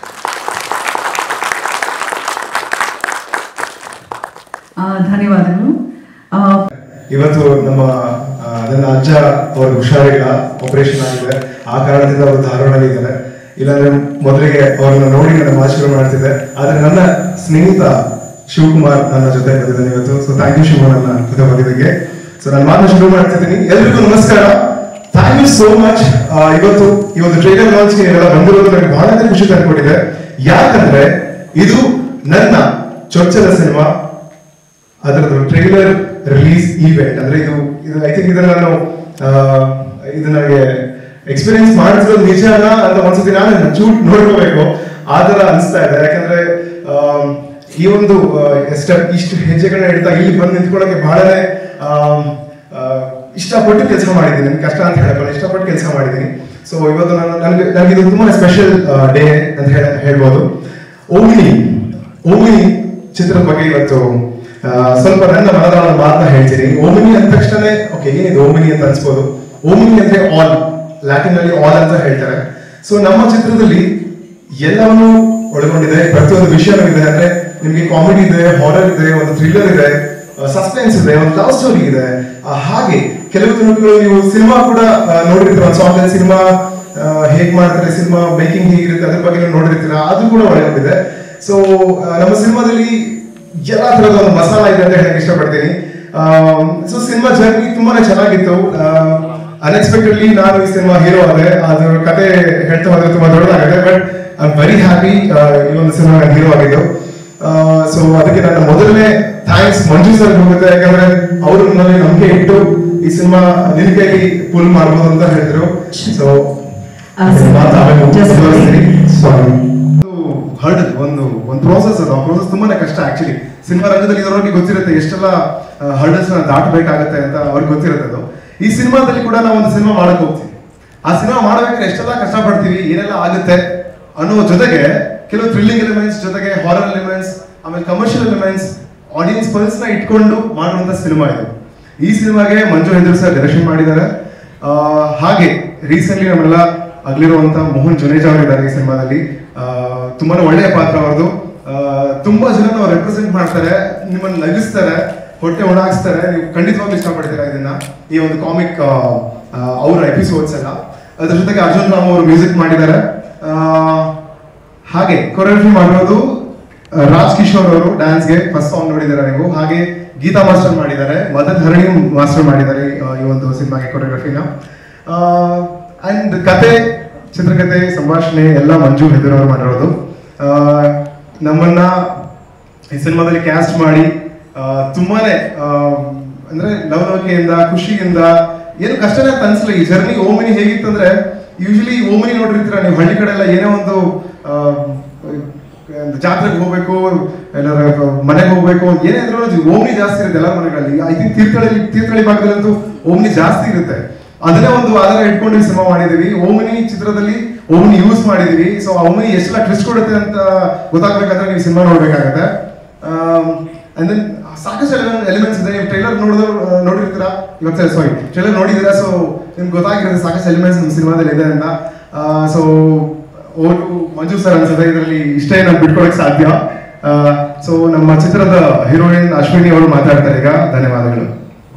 ಆ, ಧನ್ಯವಾದಗಳು ಆ, ಇವತ್ತು ನಮ್ಮ ಆ, ನನ್ನ ಅಜ್ಜ ಅವ್ರ ಹುಷಾರಿಲ್ಲ ಆಪರೇಷನ್ ಆಗಿದೆ ಆ ಕಾರಣದಿಂದ ಅವರು ಧಾರವಾಡಲ್ಲಿದ್ದಾರೆ ಇಲ್ಲಾಂದ್ರೆ ಮೊದಲಿಗೆ ಅವ್ರನ್ನ ನೋಡಿ ನಾನು ಆಶೀರ್ವಾದ ಮಾಡ್ತಿದ್ದೆ ಆದ್ರೆ ನನ್ನ ಸ್ನೇಹಿತ ಶಿವಕುಮಾರ್ ನನ್ನ ಜೊತೆ ಬಂದಿದ್ದಾನೆ ಇವತ್ತು ಸೊ ಥ್ಯಾಂಕ್ ಯು ಶಿವ ನನ್ನ ಜೊತೆ ಬಂದಿದ್ದಕ್ಕೆ ಸೊ ನಾನು ಮಾತನ್ನ ಶುರು ಮಾಡ್ತಿದ್ದೀನಿ ಎಲ್ರಿಗೂ ನಮಸ್ಕಾರ ಥ್ಯಾಂಕ್ ಯು ಸೋ ಮಚ್ ಇವತ್ತು ಈ ಒಂದು ಟ್ರೈಲರ್ ಲಾಂಚ್ಗೆ ನೀವೆಲ್ಲ ಬಂದಿರೋದು ನನಗೆ ಬಹಳ ಖುಷಿ ತಂದುಕೊಟ್ಟಿದೆ ಯಾಕಂದ್ರೆ ಇದು ನನ್ನ ಚೊಚ್ಚಲ ಸಿನಿಮಾ ಅದರದ್ದು ಟ್ರೈಲರ್ ರಿಲೀಸ್ ಈವೆಂಟ್ ಅಂದ್ರೆ ಇದು ಇದು ಐ ಥಿಂಕ್ ಇದನ್ನ ನಾನು ಆ, ಇದು ನನಗೆ ಎಕ್ಸ್ಪೀರಿಯನ್ಸ್ ಮಾಡಿಸಿರೋದು ನಿಜನಾ ಅಂತ ಒಂದ್ಸತಿ ನಾನು ಚೂಟ್ ನೋಡ್ಕೋಬೇಕು ಆ ತರ ಅನಿಸ್ತಾ ಇದೆ ಯಾಕಂದ್ರೆ ಆಮ್, ಈ ಒಂದು ಸ್ಟೆಪ್ ಇಷ್ಟು ಹೆಜ್ಜೆಗಳನ್ನ ಇಡ್ತಾ ಇಲ್ಲಿ ಬಂದು ನಿಂತ್ಕೊಳ್ಳೋಕೆ ಬಹಳನೇ ಆಮ್, ಆ, ಇಷ್ಟಪಟ್ಟು ಕೆಲಸ ಮಾಡಿದ್ದೀನಿ ನನ್ಗೆ ಕಷ್ಟ ಅಂತ ಹೇಳಲ್ಲ ಇಷ್ಟಪಟ್ಟು ಕೆಲಸ ಮಾಡಿದ್ದೀನಿ ಸೊ ಇವತ್ತು ನಾನು ನನಗೆ ನನಗೆ ಇದು ತುಂಬಾ ಸ್ಪೆಷಲ್ ಡೇ ಅಂತ ಹೇಳ ಹೇಳ್ಬೋದು ಓಮಿನಿ ಓಮಿನಿ ಚಿತ್ರದ ಬಗ್ಗೆ ಇವತ್ತು ಆ, ಸ್ವಲ್ಪ ನನ್ನ ಮನದ ಒಂದು ಮಾತನ್ನ ಹೇಳ್ತೀನಿ ಓಮಿನಿ ಅಂದ ತಕ್ಷಣ ಓಕೆ ಏನಿದೆ ಓಮಿನಿ ಅಂತ ಅನ್ಸ್ಬೋದು ಓಮಿನಿ ಅಂದ್ರೆ ಆಲ್ ಲ್ಯಾಟಿನ್ ಅಲ್ಲಿ ಆಲ್ ಅಂತ ಹೇಳ್ತಾರೆ ಸೊ ನಮ್ಮ ಚಿತ್ರದಲ್ಲಿ ಎಲ್ಲವನ್ನೂ ಒಳಗೊಂಡಿದೆ ಪ್ರತಿಯೊಂದು ವಿಷಯನೂ ಇದೆ ಅಂದ್ರೆ ನಿಮಗೆ ಕಾಮಿಡಿ ಇದೆ ಹಾರರ್ ಇದೆ ಒಂದು ಥ್ರಿಲ್ಲರ್ ಇದೆ ಸಸ್ಪೆನ್ಸ್ ಇದೆ ಒಂದು ಲವ್ ಸ್ಟೋರಿ ಇದೆ ಆ, ಹಾಗೆ ಕೆಲವು ದಿನಗಳು ನೀವು ಸಿನಿಮಾ ಕೂಡ ಆ, ನೋಡಿರ್ತೀರ ಒಂದು ಸಾಂಗ್ ಸಿನಿಮಾ ಹೇಗ್ ಮಾಡ್ತಾರೆ ಸಿನಿಮಾ ಮೇಕಿಂಗ್ ಹೇಗಿರುತ್ತೆ ಅದ್ರ ಬಗ್ಗೆ ನೀವು ನೋಡಿರ್ತೀರ ಅದು ಕೂಡ ಒಳಗೊಂಡಿದೆ ಸೊ ನಮ್ಮ ಸಿನಿಮಾದಲ್ಲಿ ಎಲ್ಲಾ ತರದ ಒಂದು ಮಸಾಲ ಇದೆ ಅಂತ ಹೇಳಕ್ ಇಷ್ಟಪಡ್ತೀನಿ ಸೊ ಸಿನಿಮಾ ಜರ್ನಿ ತುಂಬಾನೇ ಚೆನ್ನಾಗಿತ್ತು ಅನ್ಎಕ್ಸ್ಪೆಕ್ಟೆಡ್ಲಿ ನಾನು ಈ ಸಿನಿಮಾ ಹೀರೋ ಆದೆ ಅದ್ರ ಕತೆ ಹೇಳ್ತಾ ಹೋದ್ರೆ ತುಂಬಾ ದೊಡ್ಡದಾಗಿದೆ ಬಟ್ ಐ ವೆರಿ ಹ್ಯಾಪಿ ಈ ಒಂದು ಸಿನಿಮಾ ಹೀರೋ ಆಗಿದ್ದು ಸೊ ಅದಕ್ಕೆ ನನ್ನ ಮೊದಲನೇ ಥ್ಯಾಂಕ್ಸ್ ಮಂಜು ಸರ್ ಹೋಗುತ್ತೆ ಯಾಕಂದ್ರೆ ಅವರು ನನ್ನಲ್ಲಿ ನಂಬಿಕೆ ಇಟ್ಟು ಈ ಸಿನಿಮಾ ನಿನ್ ಕೈಲಿ ಪುಲ್ ಮಾಡ್ಬೋದು ಅಂತ ಹೇಳಿದ್ರು ಸೊ ಆ, ಸರ್, just ಸಾರಿ ಹರ್ಡ್ ಒಂದು ಒಂದು ಪ್ರೋಸೆಸ್ ಅದು ಆ ಪ್ರೋಸೆಸ್ ತುಂಬಾನೇ ಕಷ್ಟ ಆಕ್ಚುಲಿ ಸಿನಿಮಾ ರಂಗದಲ್ಲಿ ಇರೋರಿಗೆ ಗೊತ್ತಿರುತ್ತೆ ಎಷ್ಟೆಲ್ಲ ಹರ್ಡಲ್ಸ್ ನ ದಾಟಬೇಕಾಗತ್ತೆ ಅಂತ ಅವ್ರಿಗೆ ಗೊತ್ತಿರುತ್ತೆ ಅದು ಈ ಸಿನಿಮಾದಲ್ಲಿ ಕೂಡ ನಾವು ಒಂದು ಸಿನಿಮಾ ಮಾಡಕ್ ಹೋಗ್ತೀವಿ ಆ ಸಿನಿಮಾ ಮಾಡ್ಬೇಕಾದ್ರೆ ಎಷ್ಟೆಲ್ಲ ಕಷ್ಟಪಡ್ತೀವಿ ಏನೆಲ್ಲ ಆಗುತ್ತೆ ಅನ್ನೋ ಜೊತೆಗೆ ಕೆಲವು ಥ್ರಿಲ್ಲಿಂಗ್ ಎಲಿಮೆಂಟ್ಸ್ ಜೊತೆಗೆ ಹಾರರ್ ಎಲಿಮೆಂಟ್ಸ್ ಆಮೇಲೆ ಕಮರ್ಷಿಯಲ್ ಎಲಿಮೆಂಟ್ಸ್ ಆಡಿಯನ್ಸ್ ಪಲ್ಸ್ ನ ಇಟ್ಕೊಂಡು ಮಾಡುವಂತ ಸಿನಿಮಾ ಇದು ಈ ಸಿನಿಮಾಗೆ ಮಂಜು ಹೆಂದ್ರು ಸರ್ ಡೈರೆಕ್ಷನ್ ಮಾಡಿದ್ದಾರೆ ಆ, ಹಾಗೆ ರೀಸೆಂಟ್ಲಿ ನಮ್ಮೆಲ್ಲ ಅಗ್ಲಿರುವಂತ ಮೋಹನ್ ಜುನೇಜಾ ಅವರು ಇದ್ದಾರೆ ಈ ಸಿನಿಮಾದಲ್ಲಿ ಆ, ತುಂಬಾನೇ ಒಳ್ಳೆಯ ಪಾತ್ರ ಅವ್ರದ್ದು ಆ, ತುಂಬಾ ಜನ ನಾವು ರೆಪ್ರೆಸೆಂಟ್ ಮಾಡ್ತಾರೆ ನಿಮ್ಮನ್ನ ನಗಿಸ್ತಾರೆ ಹೊಟ್ಟೆ ಒಣಗಿಸ್ತಾರೆ ನೀವು ಖಂಡಿತವಾಗ್ಲೂ ಇಷ್ಟಪಡ್ತೀರಾ ಇದನ್ನ ಈ ಒಂದು ಕಾಮಿಕ್ ಅವರ ಎಪಿಸೋಡ್ಸ್ ಎಲ್ಲ ಅದ್ರ ಜೊತೆಗೆ ಅರ್ಜುನ್ ರಾಮ್ ಅವರು ಮ್ಯೂಸಿಕ್ ಮಾಡಿದ್ದಾರೆ ಆ, ಹಾಗೆ ಕೊರಿಯೋಗ್ರಫಿ ಮಾಡಿರೋದು ಆ, ರಾಜ್ ಕಿಶೋರ್ ಅವರು ಡ್ಯಾನ್ಸ್ಗೆ ಫಸ್ಟ್ ಸಾಂಗ್ ನೋಡಿದ್ದಾರೆ ನೀವು ಹಾಗೆ ಗೀತಾ ಮಾಸ್ಟರ್ ಮಾಡಿದ್ದಾರೆ ಮದನ್ ಹರಣಿ ಮಾಸ್ಟರ್ ಮಾಡಿದ್ದಾರೆ ಆ, ಈ ಒಂದು ಸಿನಿಮಾಗೆ ಕೊರಿಯೋಗ್ರಫಿನ ಅಂಡ್ ಕತೆ ಚಿತ್ರಕಥೆ ಸಂಭಾಷಣೆ ಎಲ್ಲ ಮಂಜು ಹೆದರ್ ಅವರು ಮಾಡಿರೋದು ಆ, ನಮ್ಮನ್ನ ಈ ಸಿನಿಮಾದಲ್ಲಿ ಕ್ಯಾಸ್ಟ್ ಮಾಡಿ ಆ, ತುಂಬಾನೇ ಆ, ಅಂದ್ರೆ ಲವಲವಿಕೆಯಿಂದ ಖುಷಿಯಿಂದ ಏನು ಕಷ್ಟನೇ ಅಂತ ಅನ್ಸಲ್ಲ ಈ ಜರ್ನಿ ಓಮಿನಿ ಹೇಗಿತ್ತಂದ್ರೆ ಯೂಶಲಿ ಓಮಿನಿ ನೋಡಿರ್ತೀರ ನೀವು ಹಳ್ಳಿ ಕಡೆ ಎಲ್ಲ ಏನೋ ಒಂದು ಆ, ಒಂದು ಜಾತ್ರೆಗೆ ಹೋಗ್ಬೇಕು ಎಲ್ಲರ ಮನೆಗೆ ಹೋಗ್ಬೇಕು ಏನೇ ಇದ್ರು ಓಮ್ನಿ ಜಾಸ್ತಿ ಇರುತ್ತೆ ಎಲ್ಲ ಮನೆಗಳಲ್ಲಿ ಐ ಥಿಂಕ್ ತೀರ್ಥಹಳ್ಳಿ ತೀರ್ಥಹಳ್ಳಿ ಭಾಗದಲ್ಲಂತೂ ಓಮ್ನಿ ಜಾಸ್ತಿ ಇರುತ್ತೆ ಅದನ್ನೇ ಒಂದು ಆಧಾರ ಇಟ್ಕೊಂಡು ಈ ಸಿನಿಮಾ ಮಾಡಿದೀವಿ ಓಮಿನಿ ಚಿತ್ರದಲ್ಲಿ ಓಮ್ನಿ ಯೂಸ್ ಮಾಡಿದೀವಿ ಸೊ ಆ ಓಮಿನಿ ಎಷ್ಟೆಲ್ಲ ಟ್ವಿಸ್ಟ್ ಕೊಡುತ್ತೆ ಅಂತ ಗೊತ್ತಾಗ್ಬೇಕಾದ್ರೆ ನೀವು ಸಿನಿಮಾ ನೋಡ್ಬೇಕಾಗತ್ತೆ ಅಂಡ್ ದೆನ್ ಸಾಕಷ್ಟು ಎಲಿಮೆಂಟ್ಸ್ ಇದೆ ನೀವು ಟ್ರೈಲರ್ ನೋಡಿದ್ರು ನೋಡಿರ್ತೀರಾ ಇವತ್ತು ಸಾರಿ ಟ್ರೈಲರ್ ನೋಡಿದ್ದೀರಾ ಸೊ ನಿಮ್ಗೆ ಗೊತ್ತಾಗಿರುತ್ತೆ ಸಾಕಷ್ಟು ಎಲಿಮೆಂಟ್ಸ್ ನಿಮ್ಮ ಸಿನಿಮಾದಲ್ಲಿ ಇದೆ ಅಂತ ಸೊ ಓಟು ಮಂಜು ಸರ್ ಅನ್ಸುತ್ತೆ ಇದರಲ್ಲಿ ಇಷ್ಟೇ ನಾನು ಬಿಟ್ಕೊಳಕ್ ಸಾಧ್ಯ ಸೊ ನಮ್ಮ ಚಿತ್ರದ ಹೀರೋಯಿನ್ ಅಶ್ವಿನಿ ಅವರು ಮಾತಾಡ್ತಾರೆ ಈಗ ಧನ್ಯವಾದಗಳು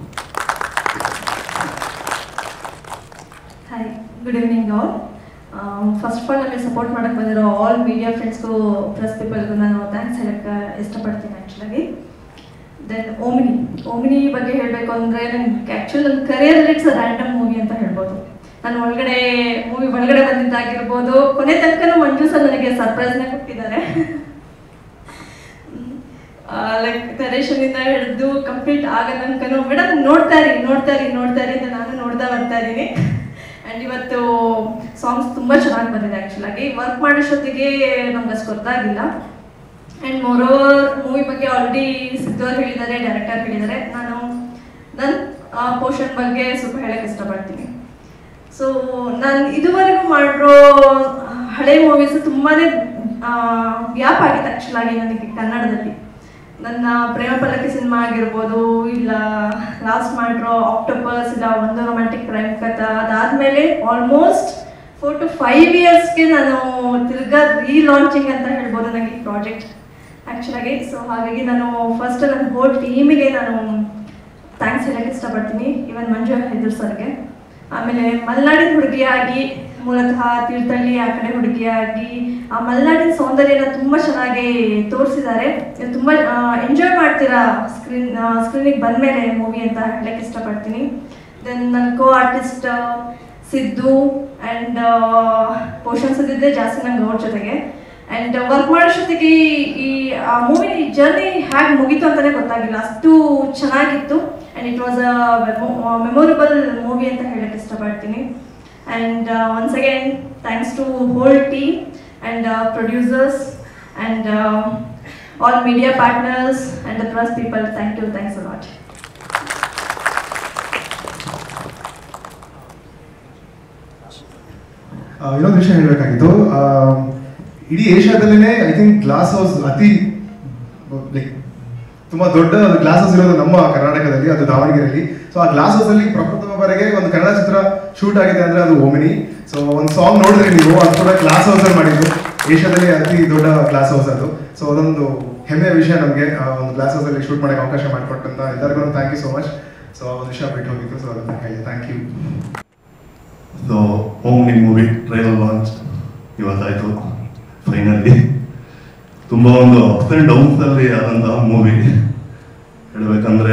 hi good evening all first of all ನಮಗೆ ಸಪೋರ್ಟ್ ಮಾಡಕ್ಕೆ ಬಂದಿರೋ ಆಲ್ ಮೀಡಿಯಾ ಫ್ರೆಂಡ್ಸ್ಗೂ ಪ್ರೆಸ್ ಪೀಪಲ್ಗೂ ನಾನು ಥ್ಯಾಂಕ್ಸ್ ಹೇಳಕ್ಕೆ ಇಷ್ಟಪಡ್ತೀನಿ ಆ್ಯಕ್ಚುಲಾಗಿ ದೆನ್ ಓಮಿನಿ ಓಮಿನಿ ಬಗ್ಗೆ ಹೇಳಬೇಕು ಅಂದರೆ ನನಗೆ ಆ್ಯಕ್ಚುಲಿ ನನ್ನ ಕರಿಯರ್ ಇಟ್ಸ್ ರ್ಯಾಂಡಮ್ ಮೂವಿ ಅಂತ ಹೇಳ್ಬೋದು ನಾನು ಒಳಗಡೆ ಮೂವಿ ಒಳಗಡೆ ಬಂದಿದ್ದಾಗಿರ್ಬೋದು ಕೊನೆ ತನಕನೂ ಮಂಜು ಸರ್ ನನಗೆ ಸರ್ಪ್ರೈಸ್ನ ಕೊಟ್ಟಿದ್ದಾರೆ ಲೈಕ್ ಇಂದ ಹಿಡಿದು ಕಂಪ್ಲೀಟ್ ಆಗೋ ತನಕನೂ ಮೇಡಮ್ ನೋಡ್ತಾ ಇರಿ ನೋಡ್ತಾ ಇರಿ ನೋಡ್ತಾ ಇರಿ ಅಂತ ನಾನು ನೋಡ್ತಾ ಬರ್ತಾ ಇದ್ದೀನಿ ಆ್ಯಂಡ್ ಇವತ್ತು ಸಾಂಗ್ಸ್ ತುಂಬ ಚೆನ್ನಾಗಿ ಬಂದಿದೆ ಆ್ಯಕ್ಚುಲಾಗಿ ವರ್ಕ್ ಮಾಡೋಷ್ಟೊತ್ತಿಗೆ ನಮ್ಗೆ ಅಷ್ಟು ಗೊತ್ತಾಗಿಲ್ಲ ಆ್ಯಂಡ್ ಮೋರೋವರ್ ಮೂವಿ ಬಗ್ಗೆ ಆಲ್ರೆಡಿ ಸಿದ್ದವ್ರು ಹೇಳಿದ್ದಾರೆ ಡೈರೆಕ್ಟರ್ ಹೇಳಿದ್ದಾರೆ ನಾನು ನನ್ನ ಪೋರ್ಷನ್ ಬಗ್ಗೆ ಸ್ವಲ್ಪ ಹೇಳಕ್ಕೆ ಇಷ್ಟಪಡ್ತೀನಿ ಸೊ ನಾನು ಇದುವರೆಗೂ ಮಾಡಿರೋ ಹಳೆ ಮೂವೀಸ್ ತುಂಬಾನೇ ಗ್ಯಾಪ್ ಆಗಿತ್ತು ಆ್ಯಕ್ಚುಲಾಗಿ ನನಗೆ ಕನ್ನಡದಲ್ಲಿ ನನ್ನ ಪ್ರೇಮ ಪಲ್ಲಕ್ಕಿ ಸಿನಿಮಾ ಆಗಿರ್ಬೋದು ಇಲ್ಲ ಲಾಸ್ಟ್ ಮಾಡಿರೋ ಆಕ್ಟೋಪಸ್ ಇಲ್ಲ ಒಂದು ರೊಮ್ಯಾಂಟಿಕ್ ಕ್ರೈಮ್ ಕಥಾ ಅದಾದಮೇಲೆ ಆಲ್ಮೋಸ್ಟ್ ಫೋರ್ ಟು ಫೈವ್ ಇಯರ್ಸ್ಗೆ ನಾನು ತಿರ್ಗಾ ರೀಲಾಂಚಿಂಗ್ ಅಂತ ಹೇಳ್ಬೋದು ನನಗೆ ಈ ಪ್ರಾಜೆಕ್ಟ್ ಆ್ಯಕ್ಚುಲಾಗಿ ಸೊ ಹಾಗಾಗಿ ನಾನು ಫಸ್ಟ್ ನನ್ನ ಹೋಲ್ ಟೀಮಿಗೆ ನಾನು ಥ್ಯಾಂಕ್ಸ್ ಹೇಳಕ್ಕೆ ಇಷ್ಟಪಡ್ತೀನಿ ಇವನ್ ಮಂಜು ಹೆದರ್ ಸರ್ಗೆ ಆಮೇಲೆ ಮಲೆನಾಡಿನ ಹುಡುಗಿಯಾಗಿ ಮೂಲತಃ ತೀರ್ಥಹಳ್ಳಿ ಆ ಕಡೆ ಹುಡುಗಿಯಾಗಿ ಆ ಮಲೆನಾಡಿನ ಸೌಂದರ್ಯನ ತುಂಬ ಚೆನ್ನಾಗಿ ತೋರಿಸಿದ್ದಾರೆ ತುಂಬ ಎಂಜಾಯ್ ಮಾಡ್ತೀರಾ ಸ್ಕ್ರೀನ್ ಸ್ಕ್ರೀನಿಗೆ ಬಂದಮೇಲೆ ಮೂವಿ ಅಂತ ಹೇಳಕ್ಕೆ ಇಷ್ಟಪಡ್ತೀನಿ ದೆನ್ ನನ್ನ co artist Siddu and portions ಇದ್ದಿದ್ದೆ ಜಾಸ್ತಿ ನಂಗೆ ಅವ್ರ ಜೊತೆಗೆ ಆ್ಯಂಡ್ ವರ್ಕ್ ಮಾಡೋಷ್ಟೊತ್ತಿಗೆ ಈ- ಈ ಆ ಮೂವಿ ಜರ್ನಿ ಹೇಗೆ ಮುಗೀತು ಅಂತಲೇ ಗೊತ್ತಾಗಿಲ್ಲ ಅಷ್ಟು ಚೆನ್ನಾಗಿತ್ತು and it was a memorable movie ಅಂತ ಹೇಳಕ್ಕೆ ಇಷ್ಟಪಡ್ತೀನಿ and once again thanks to whole team and producers and all media partners and the press people thank you thanks a lot ಆ, ಇನ್ನೊಂದು ವಿಷಯ ಹೇಳಬೇಕಾಗಿತ್ತು ಇಡೀ ಏಷ್ಯಾದಲ್ಲೇ ಐ ಥಿಂಕ್ ಗ್ಲಾಸ್ ಹೌಸ್ ಅತಿ ಲೈಕ್ ತುಂಬಾ ದೊಡ್ಡ ಗ್ಲಾಸ್ ಹೌಸ್ ಇರೋದು ನಮ್ಮ ಕರ್ನಾಟಕದಲ್ಲಿ ಅದು ದಾವಣಗೆರೆಯಲ್ಲಿ ಸೊ ಆ ಗ್ಲಾಸ್ ಹೌಸ್ ಅಲ್ಲಿ ಪ್ರಪ್ರಥಮ ಬಾರಿಗೆ ಒಂದು ಕನ್ನಡ ಚಿತ್ರ ಶೂಟ್ ಆಗಿದೆ ಅಂದ್ರೆ ಅದು ಓಮಿನಿ ಸೊ ಒಂದು ಸಾಂಗ್ ನೋಡಿದ್ರೆ ನೀವು ಅದು ಕೂಡ ಗ್ಲಾಸ್ ಹೌಸ್ ಅಲ್ಲಿ ಮಾಡಿದ್ದು ಏಷ್ಯಾದಲ್ಲಿ ಅತಿ ದೊಡ್ಡ ಗ್ಲಾಸ್ ಹೌಸ್ ಅದು ಸೊ ಅದೊಂದು ಹೆಮ್ಮೆಯ ವಿಷಯ ನಮಗೆ ಒಂದು ಗ್ಲಾಸ್ ಹೌಸ್ ಅಲ್ಲಿ ಶೂಟ್ ಮಾಡಕ್ಕೆ ಅವಕಾಶ ಮಾಡಿಕೊಟ್ಟಂತ ಎಲ್ಲರಿಗೂ thank you so much so ಒಂದು ವಿಷಯ ಬಿಟ್ಟು ಹೋಗಿತ್ತು ಸೊ ಅದನ್ನ ಹೇಳಿ thank you so Omni movie trailer launch ಇವತ್ತಾಯ್ತು ಫೈನಲಿ ತುಂಬ ಒಂದು ಅಪ್ಸ್ ಆ್ಯಂಡ್ ಡೌನ್ಸ್ ಅಲ್ಲಿ ಆದಂತಹ ಮೂವಿ ಹೇಳ್ಬೇಕಂದ್ರೆ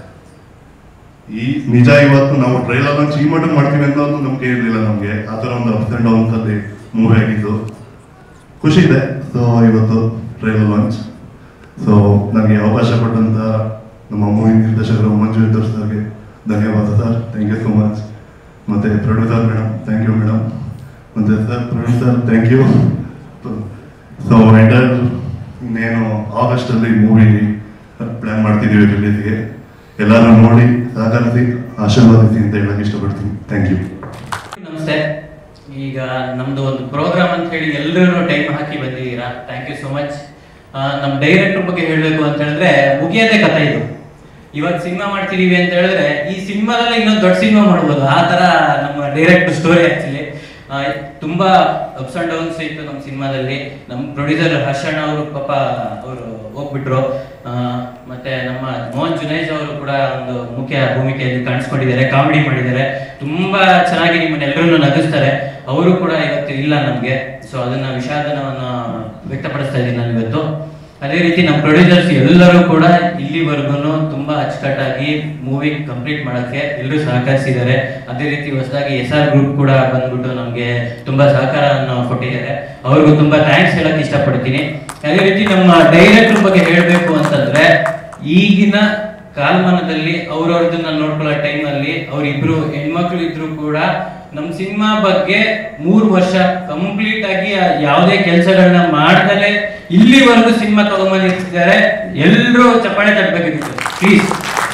ಈ ನಿಜ ಇವತ್ತು ನಾವು ಟ್ರೈಲರ್ ಲಾಂಚ್ ಈ ಮಟ್ಟ ಮಾಡ್ತೀವಿ ಅಂತ ಒಂದು ನಂಬಿಕೆ ಇರಲಿಲ್ಲ ನಮಗೆ ಆ ಥರ ಒಂದು ಅಪ್ಸ್ ಆ್ಯಂಡ್ ಡೌನ್ಸ್ ಅಲ್ಲಿ ಮೂವಿ ಆಗಿದ್ದು ಖುಷಿ ಇದೆ ಸೊ ಇವತ್ತು ಟ್ರೈಲರ್ ಲಾಂಚ್ ಸೊ ನನಗೆ ಅವಕಾಶ ಕೊಟ್ಟಂತ ನಮ್ಮ ಮೂವಿ ನಿರ್ದೇಶಕರು ಮಂಜು ಇದ್ದರ್ ಸರ್ಗೆ ಧನ್ಯವಾದ sir thank you so much ಮತ್ತೆ producer madam thank you madam ಮತ್ತೆ sir producer thank you so enter ಇನ್ನೇನು ಆಗಸ್ಟ್ ಅಲ್ಲಿ ಮೂವಿ ಪ್ಲಾನ್ ಮಾಡ್ತಿದ್ದೀವಿ ರಿಲೀಸ್ಗೆ ಎಲ್ಲರೂ ನೋಡಿ ಸಹಕರಿಸಿ ಆಶೀರ್ವಾದಿಸಿ ಅಂತ ಹೇಳಕ್ ಇಷ್ಟಪಡ್ತೀನಿ ಥ್ಯಾಂಕ್ ಯು ನಮಸ್ತೆ ಈಗ ನಮ್ದು ಒಂದು ಪ್ರೋಗ್ರಾಮ್ ಅಂತ ಹೇಳಿ ಎಲ್ಲರೂ ಟೈಮ್ ಹಾಕಿ ಬಂದಿದ್ದೀರಾ ಥ್ಯಾಂಕ್ ಯು ಸೋ ಮಚ್ ನಮ್ಮ ಡೈರೆಕ್ಟರ್ ಬಗ್ಗೆ ಹೇಳಬೇಕು ಅಂತ ಹೇಳಿದ್ರೆ ಮುಗಿಯದೆ ಕಥೆ ಇದು ಇವಾಗ ಸಿನಿಮಾ ಮಾಡ್ತಿದೀವಿ ಅಂತ ಹೇಳಿದ್ರೆ ಈ ಸಿನಿಮಾದಲ್ಲೇ ಇನ್ನೊಂದು ದೊಡ್ಡ ಸಿನಿಮಾ ಮಾಡ್ಬೋದು ಆ ತರ ನಮ್ಮ ಡೈರೆಕ್ಟ್ ಸ್ಟೋರಿ ಆಕ್ಚುಲಿ ತುಂಬಾ ಅಪ್ಸ್ ಅಂಡ್ ಡೌನ್ಸ್ ಇತ್ತು ನಮ್ಮ ಸಿನಿಮಾದಲ್ಲಿ ನಮ್ಮ ಪ್ರೊಡ್ಯೂಸರ್ ಹರ್ಷಣ್ಣ ಅವರು ಪಾಪ ಅವರು ಹೋಗ್ಬಿಟ್ರು ಆ, ಮತ್ತೆ ನಮ್ಮ ಮೋಹನ್ ಜುನೇಜ್ ಅವರು ಕೂಡ ಒಂದು ಮುಖ್ಯ ಭೂಮಿಕೆಯಲ್ಲಿ ಕಾಣಿಸ್ಕೊಂಡಿದ್ದಾರೆ ಕಾಮಿಡಿ ಮಾಡಿದ್ದಾರೆ ತುಂಬಾ ಚೆನ್ನಾಗಿ ನಿಮ್ಮನ್ನೆಲ್ಲರನ್ನು ನಗಿಸ್ತಾರೆ ಅವರು ಕೂಡ ಇವತ್ತು ಇಲ್ಲ ನಮ್ಗೆ ಸೊ ಅದನ್ನ ವಿಷಾದನವನ್ನ ವ್ಯಕ್ತಪಡಿಸ್ತಾ ಇದ್ದೀನಿ ನಾನು ಇವತ್ತು ಅದೇ ರೀತಿ ನಮ್ಮ ಪ್ರೊಡ್ಯೂಸರ್ಸ್ ಎಲ್ಲರೂ ಕೂಡ ಇಲ್ಲಿವರೆಗೂ ತುಂಬಾ ಅಚ್ಚುಕಟ್ಟಾಗಿ ಮೂವಿ ಕಂಪ್ಲೀಟ್ ಮಾಡಕ್ಕೆ ಎಲ್ಲರೂ ಸಹಕರಿಸಿದ್ದಾರೆ ಅದೇ ರೀತಿ ಹೊಸದಾಗಿ ಎಸ್ ಆರ್ ಗ್ರೂಪ್ ಕೂಡ ಬಂದ್ಬಿಟ್ಟು ನಮಗೆ ತುಂಬಾ ಸಹಕಾರವನ್ನು ಕೊಟ್ಟಿದ್ದಾರೆ ಅವ್ರಿಗೂ ತುಂಬಾ ಥ್ಯಾಂಕ್ಸ್ ಹೇಳಕ್ ಇಷ್ಟಪಡ್ತೀನಿ ಅದೇ ರೀತಿ ನಮ್ಮ ಡೈರೆಕ್ಟರ್ ಬಗ್ಗೆ ಹೇಳಬೇಕು ಅಂತಂದ್ರೆ ಈಗಿನ ಕಾಲಮಾನದಲ್ಲಿ ಅವ್ರವ್ರದನ್ನ ನೋಡ್ಕೊಳ್ಳೋ ಟೈಮಲ್ಲಿ ಅವ್ರಿಬ್ರು ಹೆಣ್ಮಕ್ಳು ಇದ್ರು ಕೂಡ ನಮ್ಮ ಸಿನಿಮಾ ಬಗ್ಗೆ ಮೂರು ವರ್ಷ ಕಂಪ್ಲೀಟ್ ಆಗಿ ಆ ಯಾವುದೇ ಕೆಲಸಗಳನ್ನ ಮಾಡ್ದಲೆ ಇಲ್ಲಿವರೆಗೂ ಸಿನಿಮಾ ತಗೊಂಬಂದಿರ್ತಿದ್ದಾರೆ ಎಲ್ಲರೂ ಚಪ್ಪಾಳೆ ತಟ್ಟಬೇಕಿತ್ತು ಪ್ಲೀಸ್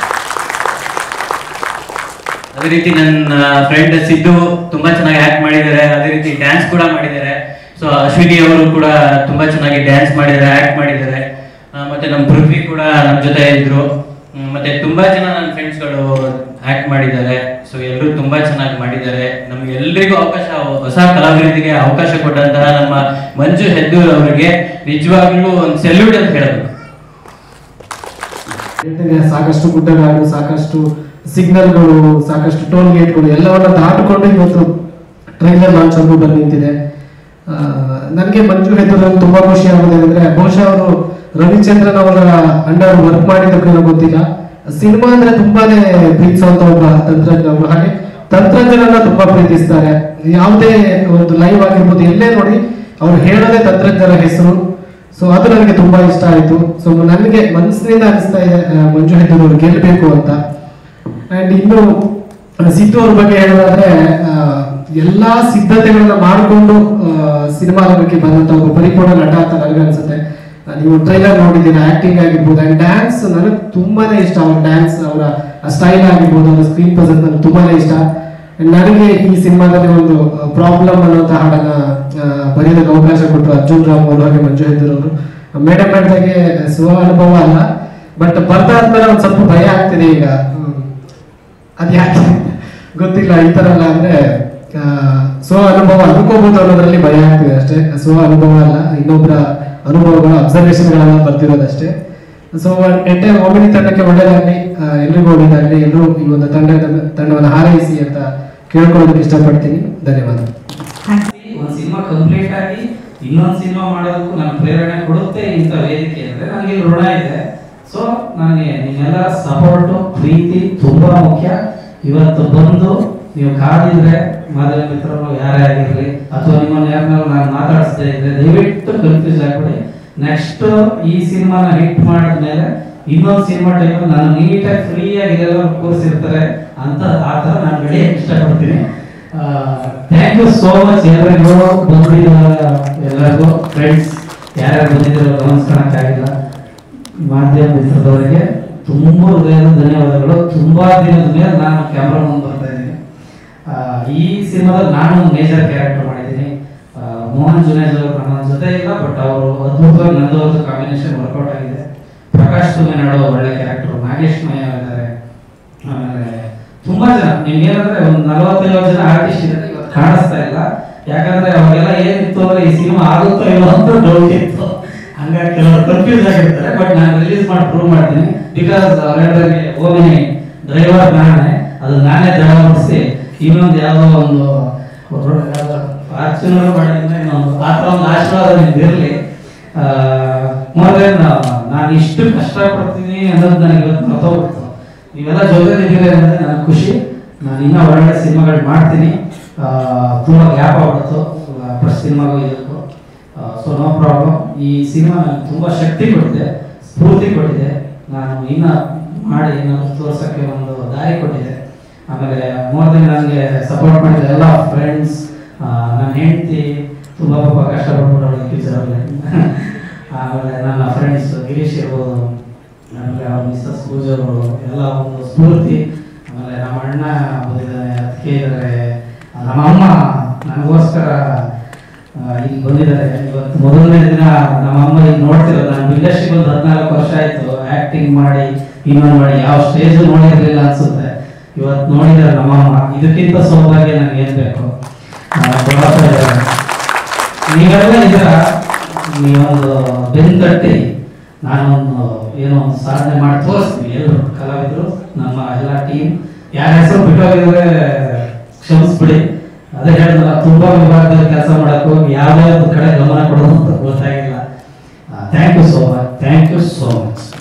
ಅದೇ ರೀತಿ ನನ್ನ ಫ್ರೆಂಡ್ ಸಿದ್ದು ತುಂಬಾ ಚೆನ್ನಾಗಿ ಆಕ್ಟ್ ಮಾಡಿದ್ದಾರೆ ಅದೇ ರೀತಿ ಡ್ಯಾನ್ಸ್ ಕೂಡ ಮಾಡಿದ್ದಾರೆ ಸೊ ಅಶ್ವಿನಿ ಅವರು ಕೂಡ ತುಂಬಾ ಚೆನ್ನಾಗಿ ಡ್ಯಾನ್ಸ್ ಮಾಡಿದ್ದಾರೆ ಆಕ್ಟ್ ಮಾಡಿದ್ದಾರೆ ಆ, ಮತ್ತೆ ನಮ್ಮ ಪೃಥ್ವಿ ಕೂಡ ನಮ್ಮ ಜೊತೆ ಇದ್ರು ಹ್ಮ್, ಮತ್ತೆ ತುಂಬಾ ಜನ ನನ್ನ ಫ್ರೆಂಡ್ಸ್ಗಳು ಆಕ್ಟ್ ಮಾಡಿದ್ದಾರೆ ಸೊ ಎಲ್ಲರೂ ತುಂಬಾ ಚೆನ್ನಾಗಿ ಮಾಡಿದ್ದಾರೆ ನಮ್ಗೆ ಎಲ್ರಿಗೂ ಅವಕಾಶ ಹೊಸ ಕಲಾವಿದರಿಗೆ ಅವಕಾಶ ಕೊಟ್ಟಂತಹ ನಮ್ಮ ಮಂಜು ಹೆದ್ದೂರ್ ಅವರಿಗೆ ನಿಜವಾಗ್ಲೂ ಒಂದು ಸೆಲ್ಯೂಟ್ ಅಂತ ಹೇಳಬೇಕು ಜೊತೆಗೆ ಸಾಕಷ್ಟು ಗುಡ್ಡಗಾಡು ಸಾಕಷ್ಟು ಸಿಗ್ನಲ್ಗಳು ಸಾಕಷ್ಟು ಟೋಲ್ ಗೇಟ್ಗಳು ಎಲ್ಲವನ್ನ ದಾಟಿಕೊಂಡು ಇವತ್ತು ಟ್ರೈಲರ್ ಲಾಂಚ್ ಆಗಿ ಬಂದು ನಿಂತಿದೆ ನನಗೆ ಮಂಜು ಹೆದ್ದೂರಲ್ಲಿ ತುಂಬಾ ಖುಷಿ ಆಗೋದು ಅಂದ್ರೆ ಬಹುಶಃ ಅವರು ರವಿಚಂದ್ರನ್ ಅವರ ಅಂಡರ್ ವರ್ಕ್ ಮಾಡಿದ್ದಕ್ಕೇನೋ ಗೊತ್ತಿಲ್ಲ ಸಿನಿಮಾ ಅಂದ್ರೆ ತುಂಬಾನೇ ಪ್ರೀತಿಸುವಂತ ಒಬ್ಬ ತಂತ್ರಜ್ಞ ಅವರು ಹಾಗೆ ತಂತ್ರಜ್ಞರನ್ನ ತುಂಬಾ ಪ್ರೀತಿಸ್ತಾರೆ ಯಾವುದೇ ಒಂದು ಲೈವ್ ಆಗಿರ್ಬೋದು ಎಲ್ಲೇ ನೋಡಿ ಅವ್ರು ಹೇಳೋದೇ ತಂತ್ರಜ್ಞರ ಹೆಸರು ಸೊ ಅದು ನನಗೆ ತುಂಬಾ ಇಷ್ಟ ಆಯ್ತು ಸೊ ನನಗೆ ಮನಸ್ಸಿನಿಂದ ಅನಿಸ್ತಾ ಇದೆ ಆ, ಮಂಜು ಹೆದ್ದೂರ್ ಅವರು ಗೆಲ್ಲಬೇಕು ಅಂತ ಅಂಡ್ ಇನ್ನು ಆ, ಸಿದ್ದು ಅವ್ರ ಬಗ್ಗೆ ಹೇಳೋದಾದ್ರೆ ಆ, ಎಲ್ಲಾ ಸಿದ್ಧತೆಗಳನ್ನ ಮಾಡಿಕೊಂಡು ಸಿನಿಮಾ ರಂಗಕ್ಕೆ ಬಂದಂತ ಒಬ್ಬ ಪರಿಪೂರ್ಣ ನಟ ಅಂತ ನನಗೆ ಅನ್ಸುತ್ತೆ ಆ, ನೀವು ಟ್ರೈಲರ್ ನೋಡಿದ್ದೀರಾ ಆಕ್ಟಿಂಗ್ ಆಗಿರ್ಬೋದು ಅಂಡ್ ಡ್ಯಾನ್ಸ್ ನನಗೆ ತುಂಬಾನೇ ಇಷ್ಟ ಅವ್ರ ಡ್ಯಾನ್ಸ್ ಅವರ ಸ್ಟೈಲ್ ಆಗಿರ್ಬೋದು ಅವರ ಸ್ಕ್ರೀನ್ ಪ್ರೆಸೆನ್ಸ್ ನನಗೆ ತುಂಬಾನೇ ಇಷ್ಟ And ನನಗೆ ಈ ಸಿನಿಮಾದಲ್ಲಿ ಒಂದು ಪ್ರಾಬ್ಲಮ್ ಅನ್ನೋಂಥ ಹಾಡನ್ನ ಆ, ಬರೆಯೋದಕ್ಕೆ ಅವಕಾಶ ಕೊಟ್ಟರು ಅರ್ಜುನ್ ರಾಮ್ ಅವರು ಹಾಗೆ ಮಂಜು ಹೆದ್ದೂರ್ ಅವರು ಮೇಡಮ್ ಮಾಡಿದಾಗೆ ಸ್ವ ಅನುಭವ ಅಲ್ಲ ಬಟ್ ಬರ್ದಾದ್ಮೇಲೆ ಒಂದ್ ಸ್ವಲ್ಪ ಭಯ ಆಗ್ತಿದೆ ಈಗ ಹ್ಮ್. ಅದ್ ಯಾಕೆ ಗೊತ್ತಿಲ್ಲ ಈ ತರ ಎಲ್ಲ ಅಂದ್ರೆ ಆ, ಸ್ವ ಅನುಭವ ಅನ್ಕೋಬಹುದು ಅನ್ನೋದ್ರಲ್ಲಿ ಭಯ ಆಗ್ತಿದೆ ಅಷ್ಟೇ ಸ್ವ ಅನುಭವ ಅಲ್ಲ ಇನ್ನೊಬ್ಬರ ಅನುಭವಗಳು ಅಬ್ಸರ್ವೇಷನ್ಗಳೆಲ್ಲ ಬರ್ತಿರೋದಷ್ಟೇ ಸೊ ಎಂಟೈರ್ ಓಮಿನಿ ತಂಡಕ್ಕೆ ಒಳ್ಳೇದಾಗ್ಲಿ ಆ, ಎಲ್ರಿಗೂ ಒಳ್ಳೇದಾಗ್ಲಿ ಎಲ್ಲರೂ ಈ ಒಂದು ತಂಡದ ತಂಡವನ್ನು ಹಾರೈಸಿ ಅಂತ ಕೇಳ್ಕೊಳ್ಳೋದಕ್ಕೆ ಇಷ್ಟಪಡ್ತೀನಿ ಧನ್ಯವಾದ ಒಂದು ಸಿನಿಮಾ ಕಂಪ್ಲೀಟ್ ಆಗಿ ಇನ್ನೊಂದು ಸಿನಿಮಾ ಮಾಡೋದಕ್ಕೂ ನನ್ನ ಪ್ರೇರಣೆ ಕೊಡುತ್ತೆ ಇಂಥ ವೇದಿಕೆ ಅಂದ್ರೆ ನನಗೆ ಋಣ ಇದೆ ಸೊ ನನಗೆ ನಿಮ್ಮೆಲ್ಲರ ಸಪೋರ್ಟು ಪ್ರೀತಿ ತುಂಬಾ ಮುಖ್ಯ ಇವತ್ತು ಬಂದು ನೀವು ಕಾದಿದ್ರೆ ಮಾಧವ ಮಿತ್ರರು ಯಾರೇ ಆಗಿರ್ಲಿ ಅಥವಾ ನಿಮ್ಮನ್ನ ಯಾರನ್ನಾರು ನಾನು ಮಾತಾಡಿಸ್ತಾ ಇದ್ರೆ ದಯವಿಟ್ಟು ಕನ್ಫ್ಯೂಸ್ ಆಗ್ಬಿಡಿ ನೆಕ್ಸ್ಟ್ ಈ ಸಿನಿಮಾನ ಹಿಟ್ ಮಾಡಿದ್ಮೇಲೆ ಇನ್ನೊಂದು ಸಿನಿಮಾ ಟೈಮಲ್ಲಿ ನಾನು ನೀಟಾಗಿ ಫ್ರೀಯಾಗಿ ಇದೆಲ್ಲ ಕೂರಿಸಿರ್ತಾರೆ ಅಂತ ಆ ಥರ ನಾನು ಬೆಳೆಯಕ್ಕೆ ಇಷ್ಟಪಡ್ತೀನಿ ಥ್ಯಾಂಕ್ ಯು ಸೋ ಮಚ್ ಎಲ್ಲರಿಗೂ ಬಂದಿರೋ ಎಲ್ಲರಿಗೂ ಫ್ರೆಂಡ್ಸ್ ಯಾರ್ಯಾರು ಬಂದಿರೋ ಗಮನಿಸ್ಕೊಳಕ್ಕಾಗಿಲ್ಲ ಮಾಧ್ಯಮ ಮಿತ್ರದವರಿಗೆ ತುಂಬ ಹೃದಯದ ಧನ್ಯವಾದಗಳು ತುಂಬಾ ದಿನದ ಮೇಲೆ ನಾನು ಕ್ಯಾಮ್ರಾ ಮುಂದೆ ಬರ್ತಾ ಇದ್ದೀನಿ ಆ, ಈ ಸಿನಿಮಾದಲ್ಲಿ ನಾನು ಒಂದು ಮೇಜರ್ ಕ್ಯಾರೆಕ್ಟರ್ ಮಾಡಿದ್ದೀನಿ ಆ, ಮೋಹನ್ ಜುನೇಜ್ ಅವರು ನನ್ನ ಜೊತೆ ಇಲ್ಲ ಬಟ್ ಅವರು ಅದ್ಭುತವಾಗಿ ನಂದವ್ರದ್ದು ಕಾಂಬಿನೇಷನ್ ವರ್ಕೌಟ್ ಆಗಿದೆ ಪ್ರಕಾಶ್ ತುಮಿನಾಡು ಒಳ್ಳೆ ಕ್ಯಾರೆಕ್ಟರ್ ನಾಗೇಶ್ ಮಯ್ಯ ಇದ್ದಾರೆ ಆಮೇಲೆ ತುಂಬಾ ಜನ ನಿಮ್ಗೆ ಏನಂದ್ರೆ ಒಂದು ನಲವತ್ತೈವತ್ತು ಜನ ಆರ್ಟಿಸ್ಟ್ ಇದ್ದಾರೆ ಇವತ್ತು ಕಾಣಿಸ್ತಾ ಇಲ್ಲ ಯಾಕಂದ್ರೆ ಅವಾಗೆಲ್ಲ ಏನಿತ್ತು ಅಂದ್ರೆ ಈ ಸಿನಿಮಾ ಆಗುತ್ತೋ ಇಲ್ಲೋ ಅಂತ ಡೌಟ್ ಇತ್ತು ಹಂಗಾಗಿ ಕೆಲವರು ಕನ್ಫ್ಯೂಸ್ ಆಗಿರ್ತಾರೆ ಬಟ್ ನಾನು ರಿಲೀಸ್ ಮಾಡಿ ಪ್ರೂವ್ ಮಾಡ್ತೀನಿ ಬಿಕಾಸ್ ಅವರೆಲ್ಲರಿಗೆ ಓಮಿನಿ ಡ್ರೈವರ್ ನಾನೇ ಅದು ನಾನೇ ದಡ ಮಾಡಿಸಿ ಇನ್ನೊಂದು ಯಾವುದೋ ಒಂದು ಫಾರ್ಚುನರ್ ಮಾಡಿದ್ರೆ ಇನ್ನೊಂದು ಆ ಥರ ಒಂದು ಆಶೀರ್ವಾದ ನಿಮ್ಗೆ ಇರಲಿ ಮೊದಲೇ ನಾನು ಇಷ್ಟು ಕಷ್ಟಪಡ್ತೀನಿ ಅನ್ನೋದು ನನಗೆ ಇವತ್ತು ಗೊತ್ತಾಗ್ಬಿಡ್ತು ನೀವೆಲ್ಲ ಜೊತೆ ಇದ್ದೀರಿ ಅನ್ನೋದೇ ನನಗೆ ಖುಷಿ ನಾನು ಇನ್ನೂ ಒಳ್ಳೆ ಸಿನಿಮಾಗಳು ಮಾಡ್ತೀನಿ ಆ, ತುಂಬ ಗ್ಯಾಪ್ ಆಗ್ಬಿಡ್ತು ಫಸ್ಟ್ ಸಿನಿಮಾಗೂ ಇದಕ್ಕೂ ಸೊ ನೋ ಪ್ರಾಬ್ಲಮ್ ಈ ಸಿನಿಮಾ ನನಗೆ ತುಂಬ ಶಕ್ತಿ ಕೊಟ್ಟಿದೆ ಸ್ಫೂರ್ತಿ ಕೊಟ್ಟಿದೆ ನಾನು ಇನ್ನ ಮಾಡಿ ಇನ್ನೊಂದು ತೋರ್ಸೋಕ್ಕೆ ಒಂದು ದಾರಿ ಕೊಟ್ಟಿದೆ ಆಮೇಲೆ ಮೂರು ದಿನ ನನಗೆ ಸಪೋರ್ಟ್ ಮಾಡಿದ ಎಲ್ಲ ಫ್ರೆಂಡ್ಸ್ ನನ್ನ ಹೆಂಡತಿ ತುಂಬ ಪಾಪ ಕಷ್ಟಪಟ್ಬಿಟ್ಟು ಫ್ಯೂಚರಲ್ಲಿ ಆಮೇಲೆ ನನ್ನ ಫ್ರೆಂಡ್ಸ್ ಗಿರೀಶ್ ಇರ್ಬೋದು ಆಮೇಲೆ ಅವ್ರ ಮಿಸ್ಸಸ್ ಪೂಜಾರು ಎಲ್ಲ ಒಂದು ಸ್ಫೂರ್ತಿ ಆಮೇಲೆ ನಮ್ಮ ಅಣ್ಣ ಬಂದಿದ್ದಾನೆ ಅದಕ್ಕೆ ಇದ್ದಾರೆ ನಮ್ಮ ಅಮ್ಮ ನನಗೋಸ್ಕರ ಆ, ಇಲ್ಲಿ ಬಂದಿದ್ದಾರೆ ಇವತ್ತು ಮೊದಲನೇ ದಿನ ನಮ್ಮ ಅಮ್ಮ ಈಗ ನೋಡ್ತಿರೋದು ನಾನು ಇಂಡಸ್ಟ್ರಿಗೆ ಒಂದು ಹದಿನಾಲ್ಕು ವರ್ಷ ಆಯ್ತು ಆಕ್ಟಿಂಗ್ ಮಾಡಿ ಇನ್ನೊಂದು ಮಾಡಿ ಯಾವ ಸ್ಟೇಜ್ ನೋಡಿರ್ಲಿಲ್ಲ ಅನ್ಸುತ್ತೆ ಇವತ್ತು ನೋಡಿದ್ದಾರೆ ನಮ್ಮಮ್ಮ ಇದಕ್ಕಿಂತ ಸೌಭಾಗ್ಯ ನನಗೆ ಏನ್ ಬೇಕು ಆ, ಕೊಡಪ್ಪ ಇದ್ದಾರೆ. ನೀವೆಲ್ಲ ಇದರ ನೀವೊಂದು ಬೆನ್ ತಟ್ಟಿ ನಾನೊಂದು ಏನೋ ಒಂದು ಸಾಧನೆ ಮಾಡಿ ತೋರಿಸ್ತೀವಿ ಎಲ್ಲರೂ ಕಲಾವಿದರು ನಮ್ಮ ಎಲ್ಲ ಟೀಮ್ ಯಾರ ಹೆಸರು ಬಿಟ್ಟೋಗಿದ್ರೆ ಕ್ಷಮಿಸ್ಬಿಡಿ ಅದೇ ಹೇಳಿದ್ರಲ್ಲ ತುಂಬಾ ವಿಭಾಗದಲ್ಲಿ ಕೆಲಸ ಮಾಡಕ್ಕೆ ಹೋಗಿ ಯಾವುದೇ ಒಂದು ಕಡೆ ಗಮನ ಕೊಡೋದು ಅಂತ ಗೊತ್ತಾಗಿಲ್ಲ thank you so much thank you so much